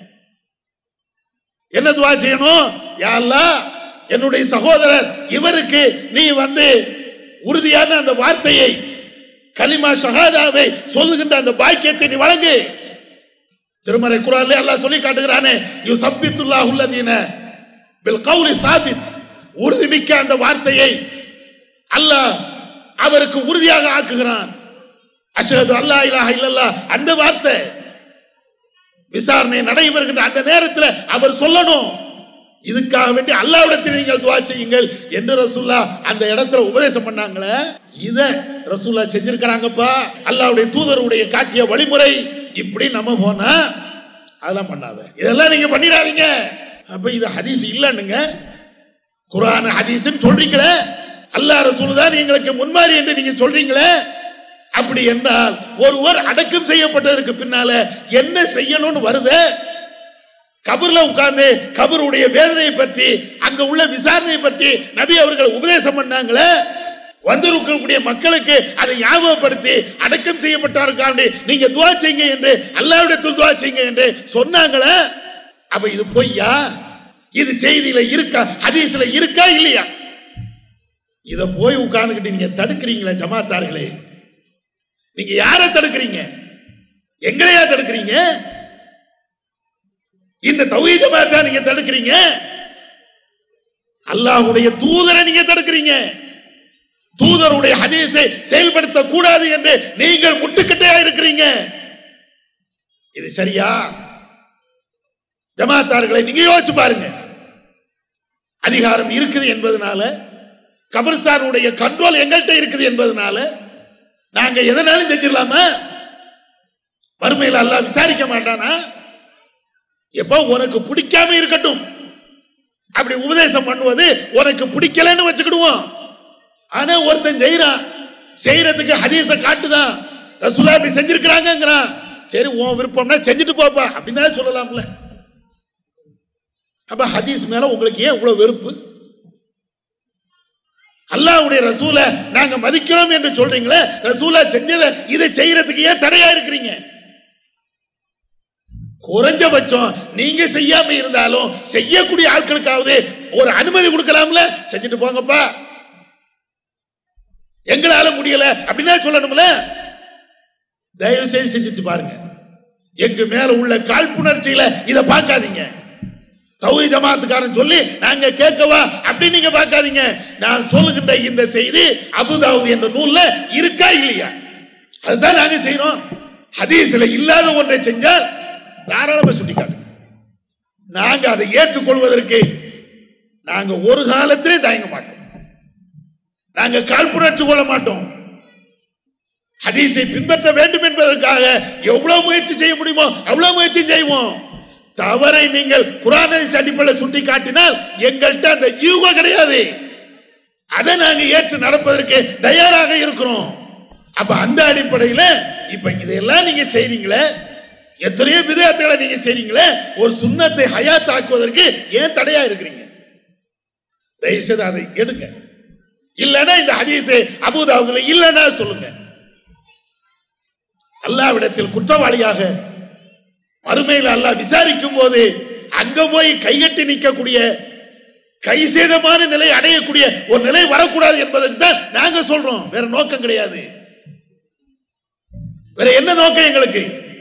என்ன துவா செய்யணும் யா அல்லாஹ் என்னுடைய சகோதரர் இவருக்கு நீ வந்து உறுதியான அந்த வார்த்தையை கலிமா ஷஹாதாவை சொல்லுகின்ற அந்த பாக்கியத்தை நீ வழங்கு திருமறை குரான்ல அல்லாஹ் சொல்லி காட்டுகிறானே யூ சப்பித்துல்லாஹ் உள்ளதீன பில் கௌலி சாபித் உறுதிமிக்க அந்த வார்த்தையை அல்லாஹ் அவருக்கு உறுதியாக ஆக்குகிறான் அஷஹது அல்லா இலாஹ இல்லல்லா அந்த வார்த்தை விசாரணை நடைபெறுகின்ற அந்த நேரத்தில் அவர் சொல்லணும் இதுக்காக வேண்டி அல்லாவிடத்தில் நீங்கள் துவா செய்யுங்கள் என்று ரசூல்லா அந்த இடத்துல உபதேசம் பண்ணாங்களே இத ரசூல்லா செஞ்சிருக்கிறாங்கப்பா அல்லாவுடைய தூதருடைய காட்டிய வழிமுறை இப்படி நம்ம போனா அதெல்லாம் பண்ணாத இதெல்லாம் நீங்க பண்ணிடாதீங்க அப்ப இது ஹதீஸ் இல்லைன்னுங்க குரான் ஹதீஸ்ன்னு சொல்றீங்களே அல்லாஹ் ரசூல் தான் எங்களுக்கு முன்மாறி என்று நீங்க சொல்றீங்களே அப்படி என்றால் ஒருவர் அடக்கம் செய்யப்பட்டதற்கு பின்னால என்ன செய்யணும்னு வருது கபர்ல உட்கார்ந்து கபருடைய வேதனையை பற்றி அங்க உள்ள விசாரணையை பற்றி நபி அவர்கள் உபதேசம் பண்ணாங்களே வந்திருக்கக்கூடிய மக்களுக்கு அதை ஞாபகப்படுத்தி அடக்கம் செய்யப்பட்டாருக்காண்டி நீங்க துவா செய்யுங்க என்று அல்லாவிடத்தில் துவா செய்யுங்க என்று சொன்னாங்களே அப்ப இது பொய்யா இது செய்தியில இருக்கா ஹதீஸ்ல இருக்கா இல்லையா இத போய் உட்கார்ந்துகிட்டு நீங்க தடுக்கிறீங்களே ஜமாத்தார்களே நீங்க யாரை தடுக்கிறீங்க எங்களையா தடுக்கிறீங்க இந்த தௌஹீத் ஜமாத்தா நீங்க தடுக்கிறீங்க அல்லாஹ்வுடைய தூதரை நீங்க தடுக்கிறீங்க தூதருடைய ஹதீஸை செயல்படுத்த கூடாது என்று நீங்கள் முட்டுக்கட்டையா இருக்கிறீங்க இது சரியா ஜமாத்தார்களை நீங்க யோசிச்சு பாருங்க அதிகாரம் இருக்குது என்பதனால கபர்ஸ்தானுடைய கண்ட்ரோல் எங்கள்கிட்ட இருக்குது என்பதனால நாங்க எதனாலும் செஞ்சிடலாமா வறுமையில் அல்லாஹ் விசாரிக்க மாட்டானா எப்போ உனக்கு பிடிக்காம இருக்கட்டும் அப்படி உபதேசம் பண்ணுவது உனக்கு பிடிக்கலன்னு வச்சுக்கிடுவோம் ஆனா ஒருத்தன் செய்யறான் செய்யறதுக்கு ஹதீஸ காட்டுதான் ரசூலா அப்படி செஞ்சிருக்கிறாங்கிறான் சரி உன் விருப்பம்னா செஞ்சுட்டு போப்பா அப்படின்னா சொல்லலாம்ல அப்ப ஹதீஸ் மேல உங்களுக்கு ஏன் இவ்வளவு வெறுப்பு அல்லாஹ்வுடைய ரசூல நாங்க மதிக்கிறோம் என்று சொல்றீங்களே ரசூலா செஞ்சதை இதை செய்யறதுக்கு ஏன் தடையா இருக்கிறீங்க குறைஞ்சபட்சம் நீங்க செய்யாம இருந்தாலும் செய்யக்கூடிய ஆட்களுக்காவது ஒரு அனுமதி கொடுக்கலாம்ல செஞ்சுட்டு போங்கப்பா எங்களால முடியல அப்படின்னா சொல்லணும்ல தயவு செய்து செஞ்சுட்டு பாருங்க எங்க மேல உள்ள காழ்ப்புணர்ச்சியில இத பார்க்காதீங்க தௌஹீத் ஜமாத்துக்காரன் சொல்லி நாங்க கேட்கவா அப்படி நீங்க பார்க்காதீங்க நான் சொல்லுகின்ற இந்த செய்தி அபுதாவுது என்ற நூல்ல இருக்கா இல்லையா அதுதான் நாங்க செய்யறோம் ஹதீஸ்ல இல்லாத ஒன்றை செஞ்சால் தாராளமா சுட்டிக்காட்டு நாங்க அதை ஏற்றுக்கொள்வதற்கு நாங்க ஒரு காலத்திலே தயங்க மாட்டோம் நாங்க காழ்ப்புணர்ச்சி கொள்ள மாட்டோம் ஹதீஸை பின்பற்ற வேண்டும் என்பதற்காக எவ்வளவு முயற்சி செய்ய முடியுமோ அவ்வளவு முயற்சி செய்வோம் தவறை நீங்கள் குரானை அடிப்படையில் சுட்டி காட்டினால் எங்கள்கிட்ட அந்த யூகம் கிடையாது அதை நாங்க ஏற்று நடப்பதற்கு தயாராக இருக்கிறோம் அப்ப அந்த அடிப்படையில் இப்ப இதையெல்லாம் நீங்க செய்றீங்களே எத்தனையோ விதயத்துகளை நீங்க செய்றீங்களே ஒரு சுண்ணத்தை ஹயாத் ஆக்குவதற்கு ஏன் தடையா இருக்கிறீங்க தயவு செய்து அதை எடுங்க இல்லைன்னா இந்த ஹதீஸை அபுதாவுதுல இல்லைன்னா சொல்லுங்க அல்லாவிடத்தில் குற்றவாளியாக மறுமையில் அல்லாஹ் விசாரிக்கும் போது அங்க போய் கைகட்டி நிற்கக்கூடிய கை சேதமான நிலை அடையக்கூடிய ஒரு நிலை வரக்கூடாது என்பதற்கு தான் நாங்க சொல்றோம் வேற நோக்கம் கிடையாது வேற என்ன நோக்கம் எங்களுக்கு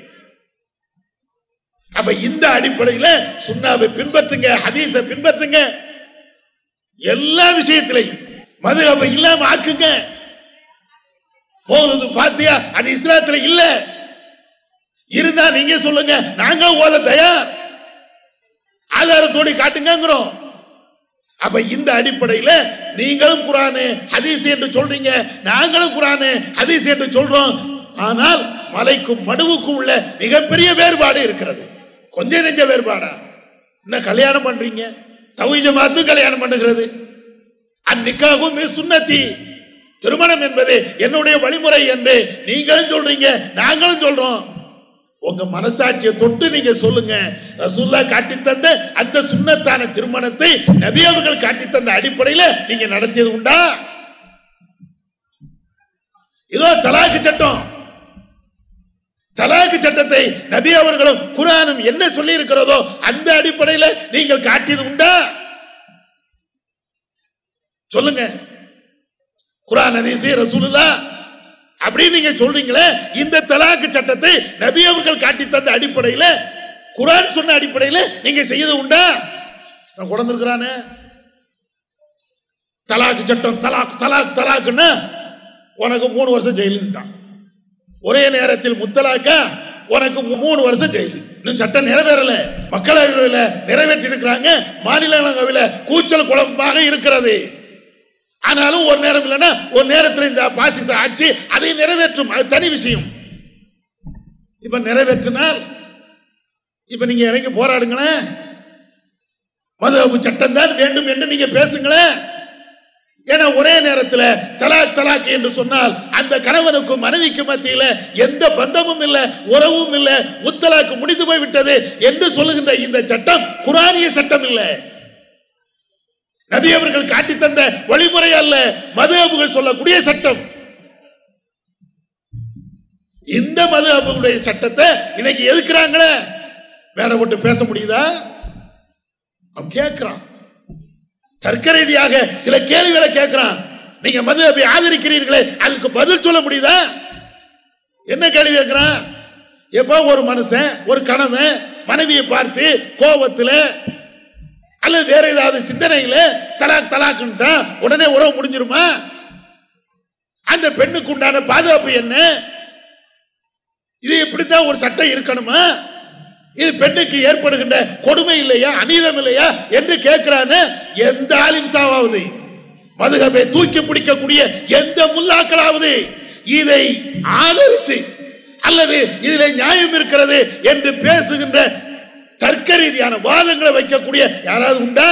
அப்ப இந்த அடிப்படையில சுண்ணாவை பின்பற்றுங்க ஹதீஸை பின்பற்றுங்க எல்லா விஷயத்திலையும் மது அப்ப இல்லாம ஆக்குங்க போகுது பாத்தியா அது இஸ்லாத்துல இல்ல இருந்தா நீங்க சொல்லுங்க நாங்க ஓத தயார் ஆதாரத்தோடு காட்டுங்கிறோம் அப்ப இந்த அடிப்படையில நீங்களும் குரானு ஹதீஸ் என்று சொல்றீங்க நாங்களும் குரானு ஹதீஸ் என்று சொல்றோம் ஆனால் மலைக்கும் மடுவுக்கும் உள்ள மிகப்பெரிய வேறுபாடு இருக்கிறது கொஞ்சம் நெஞ்ச வேறுபாடா என்ன கல்யாணம் பண்றீங்க தவிஜ மாத்து கல்யாணம் பண்ணுகிறது அந்நிக்காகும் சுண்ணத்தி திருமணம் என்பது என்னுடைய வழிமுறை என்று நீங்களும் சொல்றீங்க நாங்களும் சொல்றோம் உங்க மனசாட்சியை தொட்டு நீங்க சொல்லுங்க ரசூல்லா காட்டி தந்த அந்த சுண்ணத்தான திருமணத்தை நபி அவர்கள் காட்டி தந்த அடிப்படையில நீங்க நடத்தியது உண்டா இதோ தலாக்கு சட்டம் தலாக்கு சட்டத்தை நபி அவர்களும் குரானும் என்ன சொல்லி இருக்கிறதோ அந்த அடிப்படையில நீங்கள் காட்டியது உண்டா சொல்லுங்க குரான் ஹதீஸ் ரசூலுல்லா அப்படின்னு நீங்க சொல்றீங்களே இந்த தலாக்கு சட்டத்தை நபி அவர்கள் காட்டி தந்த அடிப்படையில குரான் சொன்ன அடிப்படையில நீங்க செய்யறது உண்டா நான் குழந்திருக்கிறானே தலாக்கு சட்டம் தலாக் தலாக் தலாக்குன்னா உனக்கு மூணு வருஷம் ஜெயிலுன்னு தான் ஒரே நேரத்தில் முத்தலாக்கா உனக்கு மூ- மூணு வருஷம் ஜெயிலு இன்னும் சட்டம் நிறைவேறல மக்களவையில் நிறைவேற்றி இருக்கிறாங்க மாநிலங்களவையில் கூச்சல் குழப்பமாக இருக்கிறது ஆனாலும் ஒரு நேரம் இல்லைன்னா ஒரு நேரத்தில் இந்த பாசிச ஆட்சி அதை நிறைவேற்றும் அது தனி விஷயம் இப்ப நிறைவேற்றினால் இப்ப நீங்க இறங்கி போராடுங்களேன் மதுஹபு சட்டம் தான் வேண்டும் என்று நீங்க பேசுங்களேன் ஏன்னா ஒரே நேரத்தில் தலாக் தலாக் என்று சொன்னால் அந்த கணவனுக்கும் மனைவிக்கும் மத்தியில் எந்த பந்தமும் இல்லை உறவும் இல்லை முத்தலாக்கு முடிந்து போய் விட்டது என்று சொல்லுகின்ற இந்த சட்டம் குரானிய சட்டம் இல்லை நபி அவர்கள் காட்டி தந்த வழிமுறை அல்ல மதுஹபுகள் சொல்லக்கூடிய சட்டம் இந்த மதுஹபுடைய சட்டத்தை இன்னைக்கு எதுக்குறாங்களே வேலை போட்டு பேச முடியுதா அவன் கேட்கிறான் தர்க்க ரீதியாக சில கேள்விகளை கேட்கிறான் நீங்க மதுஹபை ஆதரிக்கிறீர்களே அதுக்கு பதில் சொல்ல முடியுதா என்ன கேள்வி கேட்கிறான் எப்போ ஒரு மனுஷன் ஒரு கணவன் மனைவியை பார்த்து கோபத்துல அல்லது வேற ஏதாவது சிந்தனையில தலாக் தலாக்குன்ட்டா உடனே உறவு முடிஞ்சிருமா அந்த பெண்ணுக்கு உண்டான பாதுகாப்பு என்ன இது இப்படித்தான் ஒரு சட்டம் இருக்கணுமா இது பெண்ணுக்கு ஏற்படுகின்ற கொடுமை இல்லையா அநீதம் இல்லையா என்று கேட்கிறான்னு எந்த ஆலிம்சாவது மதுகபை தூக்கி பிடிக்கக்கூடிய எந்த முல்லாக்களாவது இதை ஆதரிச்சு அல்லது இதில் நியாயம் இருக்கிறது என்று பேசுகின்ற தர்க்க ரீதியான வாதங்களை வைக்கக்கூடிய யாராவது உண்டா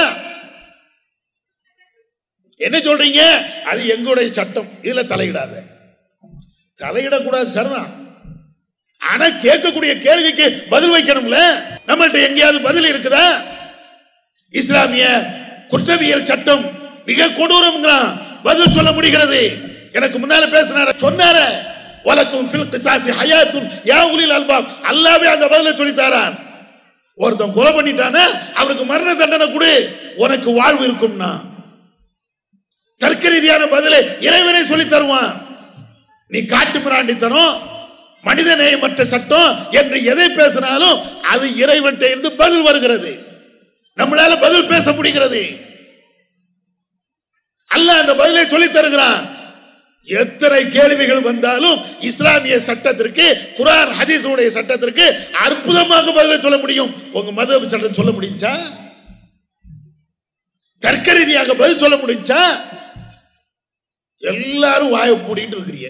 என்ன சொல்றீங்க அது எங்களுடைய சட்டம் இதுல தலையிடாத தலையிடக்கூடாது சரிதான் ஆனா கேட்கக்கூடிய கேள்விக்கு பதில் வைக்கணும்ல நம்மள்ட்ட எங்கேயாவது பதில் இருக்குதா இஸ்லாமிய குற்றவியல் சட்டம் மிக கொடூரம்ங்கிறான் பதில் சொல்ல முடிகிறது எனக்கு முன்னால பேசினார சொன்னார வலக்கும் ஃபில் கிசாசி ஹயாத்துன் யா உலில் அல்பாப் அல்லாவே அந்த பதிலை சொல்லித்தாரான் ஒருத்தன் கொலை பண்ணிட்டானே அவனுக்கு மரண தண்டனை கொடு உனக்கு வாழ்வு இருக்கும்னா தர்க்க ரீதியான பதிலை இறைவனை சொல்லி தருவான் நீ காட்டு மிராண்டித்தனம் மனித நேயமற்ற சட்டம் என்று எதை பேசினாலும் அது இறைவன்கிட்ட இருந்து பதில் வருகிறது நம்மளால பதில் பேச முடிகிறது அல்லாஹ் அந்த பதிலை சொல்லி தருகிறான் எத்தனை கேள்விகள் வந்தாலும் இஸ்லாமிய சட்டத்திற்கு குரான் ஹதீஸுடைய சட்டத்திற்கு அற்புதமாக பதிலை சொல்ல முடியும் உங்க மத சட்டம் சொல்ல முடிஞ்சா தர்க்க ரீதியாக பதில் சொல்ல முடிஞ்சா எல்லாரும் வாயை மூடிட்டு இருக்கிறீங்க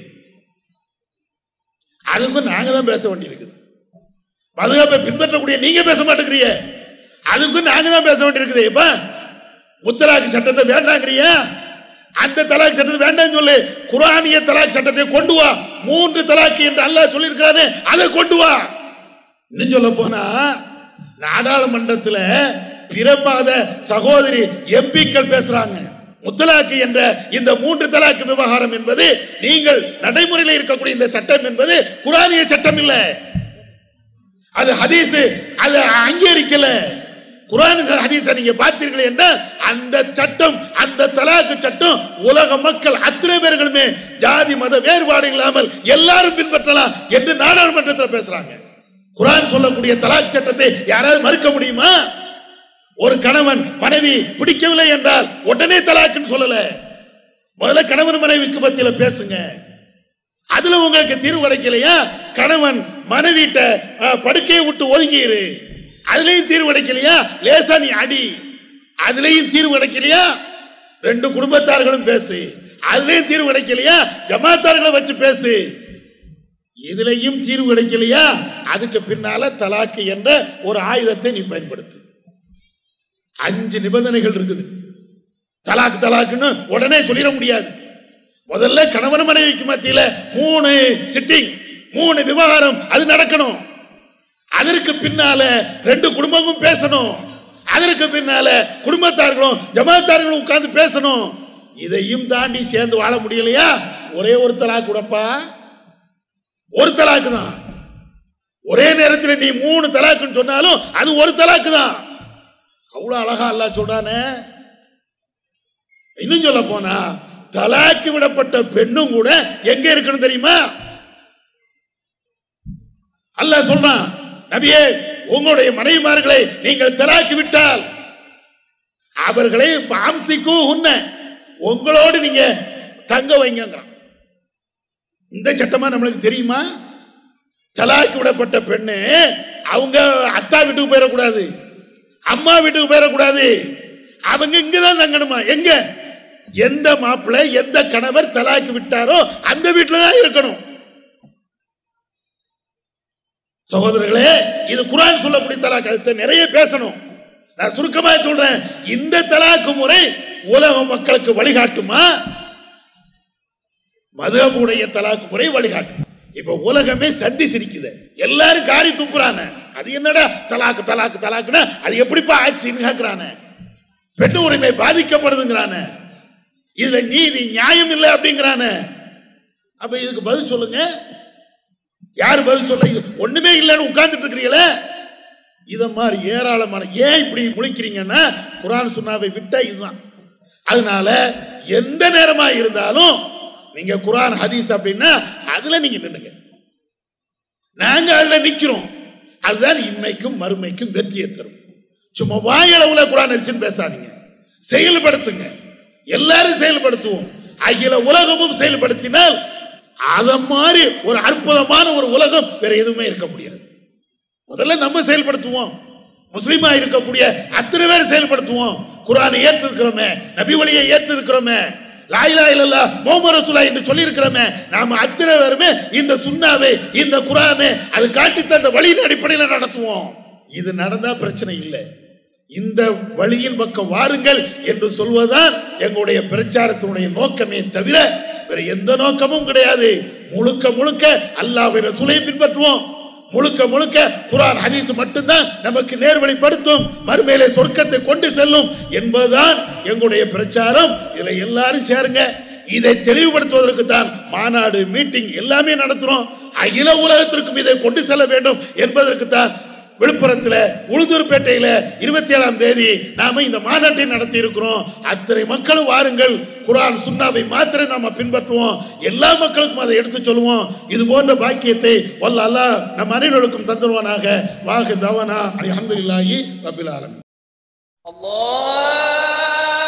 அதுக்கும் நாங்க தான் பேச வேண்டியிருக்குது மதுகாப்பை பின்பற்றக்கூடிய நீங்க பேச மாட்டேங்கிறீங்க அதுக்கும் நாங்க தான் பேச வேண்டியிருக்குது இப்ப முத்தலாக்கு சட்டத்தை வேண்டாங்கிறியா அந்த தலாக் சட்டத்தை வேண்டாம்னு சொல்லு குரானிய தலாக் சட்டத்தை கொண்டு வா மூன்று தலாக்கு என்று அல்லாஹ் சொல்லியிருக்கிறானே அதை கொண்டு வா இன்னும் சொல்ல போனா நாடாளுமன்றத்தில் பிறப்பாத சகோதரி எம்பிக்கள் பேசுறாங்க முத்தலாக்கு என்ற இந்த மூன்று தலாக்கு விவகாரம் என்பது நீங்கள் நடைமுறையில் இருக்கக்கூடிய இந்த சட்டம் என்பது குரானிய சட்டம் இல்ல அது ஹதீஸ் அது அங்கீகரிக்கல குரான் ஹதீஸை நீங்க பார்த்தீர்கள் என்றால் அந்த சட்டம் அந்த தலாக்கு சட்டம் உலக மக்கள் அத்தனை பேர்களுமே ஜாதி மத வேறுபாடு இல்லாமல் எல்லாரும் பின்பற்றலாம் என்று நாடாளுமன்றத்தில் பேசுறாங்க குரான் சொல்லக்கூடிய தலாக் சட்டத்தை யாராவது மறுக்க முடியுமா ஒரு கணவன் மனைவி பிடிக்கவில்லை என்றால் உடனே தலாக்குன்னு சொல்லல முதல்ல கணவன் மனைவிக்கு பத்தியில பேசுங்க அதுல உங்களுக்கு தீர்வு கிடைக்கலையா கணவன் மனைவிட்ட அஹ், படுக்கையை விட்டு ஒதுங்கிரு அதுலயும் தீர்வு கிடைக்கலையா லேசா நீ அடி அதுலயும் தீர்வு கிடைக்கலையா ரெண்டு குடும்பத்தார்களும் பேசு அதுலயும் தீர்வு கிடைக்கலையா ஜமாத்தார்களை வச்சு பேசு இதுலயும் தீர்வு கிடைக்கலையா அதுக்கு பின்னால தலாக்கு என்ற ஒரு ஆயுதத்தை நீ பயன்படுத்து அஞ்சு நிபந்தனைகள் இருக்குது தலாக்கு தலாக்குன்னு உடனே சொல்லிட முடியாது முதல்ல கணவன் மனைவிக்கு மத்தியில மூணு சிட்டிங் மூணு விவகாரம் அது நடக்கணும் அதற்கு பின்னால ரெண்டு குடும்பமும் பேசணும் அதற்கு பின்னால குடும்பத்தார்களும் ஜமாத்தார்களும் உட்கார்ந்து பேசணும் இதையும் தாண்டி சேர்ந்து வாழ முடியலையா ஒரே ஒரு தலாக்கு கூடப்பா ஒரு தலாக்கு தான் ஒரே நேரத்தில் நீ மூணு தலாக்குன்னு சொன்னாலும் அது ஒரு தலாக்கு தான் அவ்வளவு அழகா அல்லாஹ் சொல்றானே இன்னும் சொல்ல போனா தலாக்கு விடப்பட்ட பெண்ணும் கூட எங்க இருக்குன்னு தெரியுமா அல்லாஹ் சொல்றான் நபியே உங்களுடைய மனைவிமார்களை நீங்கள் தலாக்கி விட்டால் அவர்களை பாம்சிக்கு உன்ன உங்களோடு நீங்க தங்க வைங்கங்கிறான் இந்த சட்டமா நம்மளுக்கு தெரியுமா தலாக்கு விடப்பட்ட பெண்ணு அவங்க அத்தா வீட்டுக்கு போயிடக்கூடாது அம்மா வீட்டுக்கு போயிடக்கூடாது அவங்க இங்கதான் தங்கணுமா எங்க எந்த மாப்பிள்ளை எந்த கணவர் தலாக்கு விட்டாரோ அந்த வீட்டுல தான் இருக்கணும் சகோதரர்களே இது குரான் சொல்லக்கூடிய தலாக் அதை நிறைய பேசணும் நான் சுருக்கமாக சொல்றேன் இந்த தலாக்கு முறை உலக மக்களுக்கு வழிகாட்டுமா மதமுடைய தலாக்கு முறை வழிகாட்டும் இப்ப உலகமே சந்தி சிரிக்குது எல்லாரும் காரி துப்புறானே அது என்னடா தலாக்கு தலாக்கு தலாக்குன்னா அது எப்படிப்பா ஆச்சுன்னு கேக்குறானே பெண் உரிமை பாதிக்கப்படுதுங்கிறானே இதுல நீதி நியாயம் இல்லை அப்படிங்கிறானே அப்ப இதுக்கு பதில் சொல்லுங்க யார் பதில் சொல்ல இது ஒண்ணுமே இல்லைன்னு உட்கார்ந்துட்டு இருக்கிறீங்களே இத மாதிரி ஏராளமான ஏன் இப்படி முழிக்கிறீங்கன்னா குரான் சுன்னாவை விட்டா இதுதான் அதனால எந்த நேரமா இருந்தாலும் நீங்க குரான் ஹதீஸ் அப்படின்னா அதுல நீங்க நின்னுங்க நாங்க அதுல நிக்கிறோம் அதுதான் இன்மைக்கும் மறுமைக்கும் வெற்றியை தரும் சும்மா வாயளவுல குரான் ஹதீஸ்னு பேசாதீங்க செயல்படுத்துங்க எல்லாரும் செயல்படுத்துவோம் அகில உலகமும் செயல்படுத்தினால் அத மாதிரி ஒரு அற்புதமான ஒரு உலகம் வேற எதுவுமே இருக்க முடியாது முதல்ல நம்ம செயல்படுத்துவோம் முஸ்லீமா இருக்கக்கூடிய அத்தனை பேர் செயல்படுத்துவோம் குரானை ஏற்றிருக்கிறோமே நபி வழியை ஏற்றிருக்கிறோமே லாயிலா இல்லல்லா முகமது ரசூலா என்று சொல்லி இருக்கிறோமே நாம அத்தனை பேருமே இந்த சுண்ணாவை இந்த குரானை அது காட்டி தந்த வழியின் அடிப்படையில் நடத்துவோம் இது நடந்தா பிரச்சனை இல்லை இந்த வழியின் பக்கம் வாருங்கள் என்று சொல்வதுதான் எங்களுடைய பிரச்சாரத்தினுடைய நோக்கமே தவிர வேற எந்த நோக்கமும் கிடையாது முழுக்க முழுக்க அல்லாஹ் ரசூலையும் பின்பற்றுவோம் முழுக்க முழுக்க குரான் ஹதீஸ் மட்டும்தான் நமக்கு நேர்வழிப்படுத்தும் மறுமையிலே சொர்க்கத்தை கொண்டு செல்லும் என்பதுதான் எங்களுடைய பிரச்சாரம் இதுல எல்லாரும் சேருங்க இதை தெளிவுபடுத்துவதற்கு தான் மாநாடு மீட்டிங் எல்லாமே நடத்துறோம் அகில உலகத்திற்கும் இதை கொண்டு செல்ல வேண்டும் என்பதற்கு தான் விழுப்புரத்தில் உளுந்தூர்பேட்டையில இருபத்தி ஏழாம் தேதி நாம இந்த மாநாட்டை நடத்தி இருக்கிறோம் அத்தனை மக்களும் வாருங்கள் குரான் சுண்ணாவை மாத்திரம் நாம பின்பற்றுவோம் எல்லா மக்களுக்கும் அதை எடுத்து சொல்லுவோம் இது போன்ற பாக்கியத்தை வல்ல அல்லாஹ் நம் அனைவருக்கும் தந்துருவானாக வாகு தவனா அல்ஹம்துலில்லாஹி ரபில் ஆலமீன் الله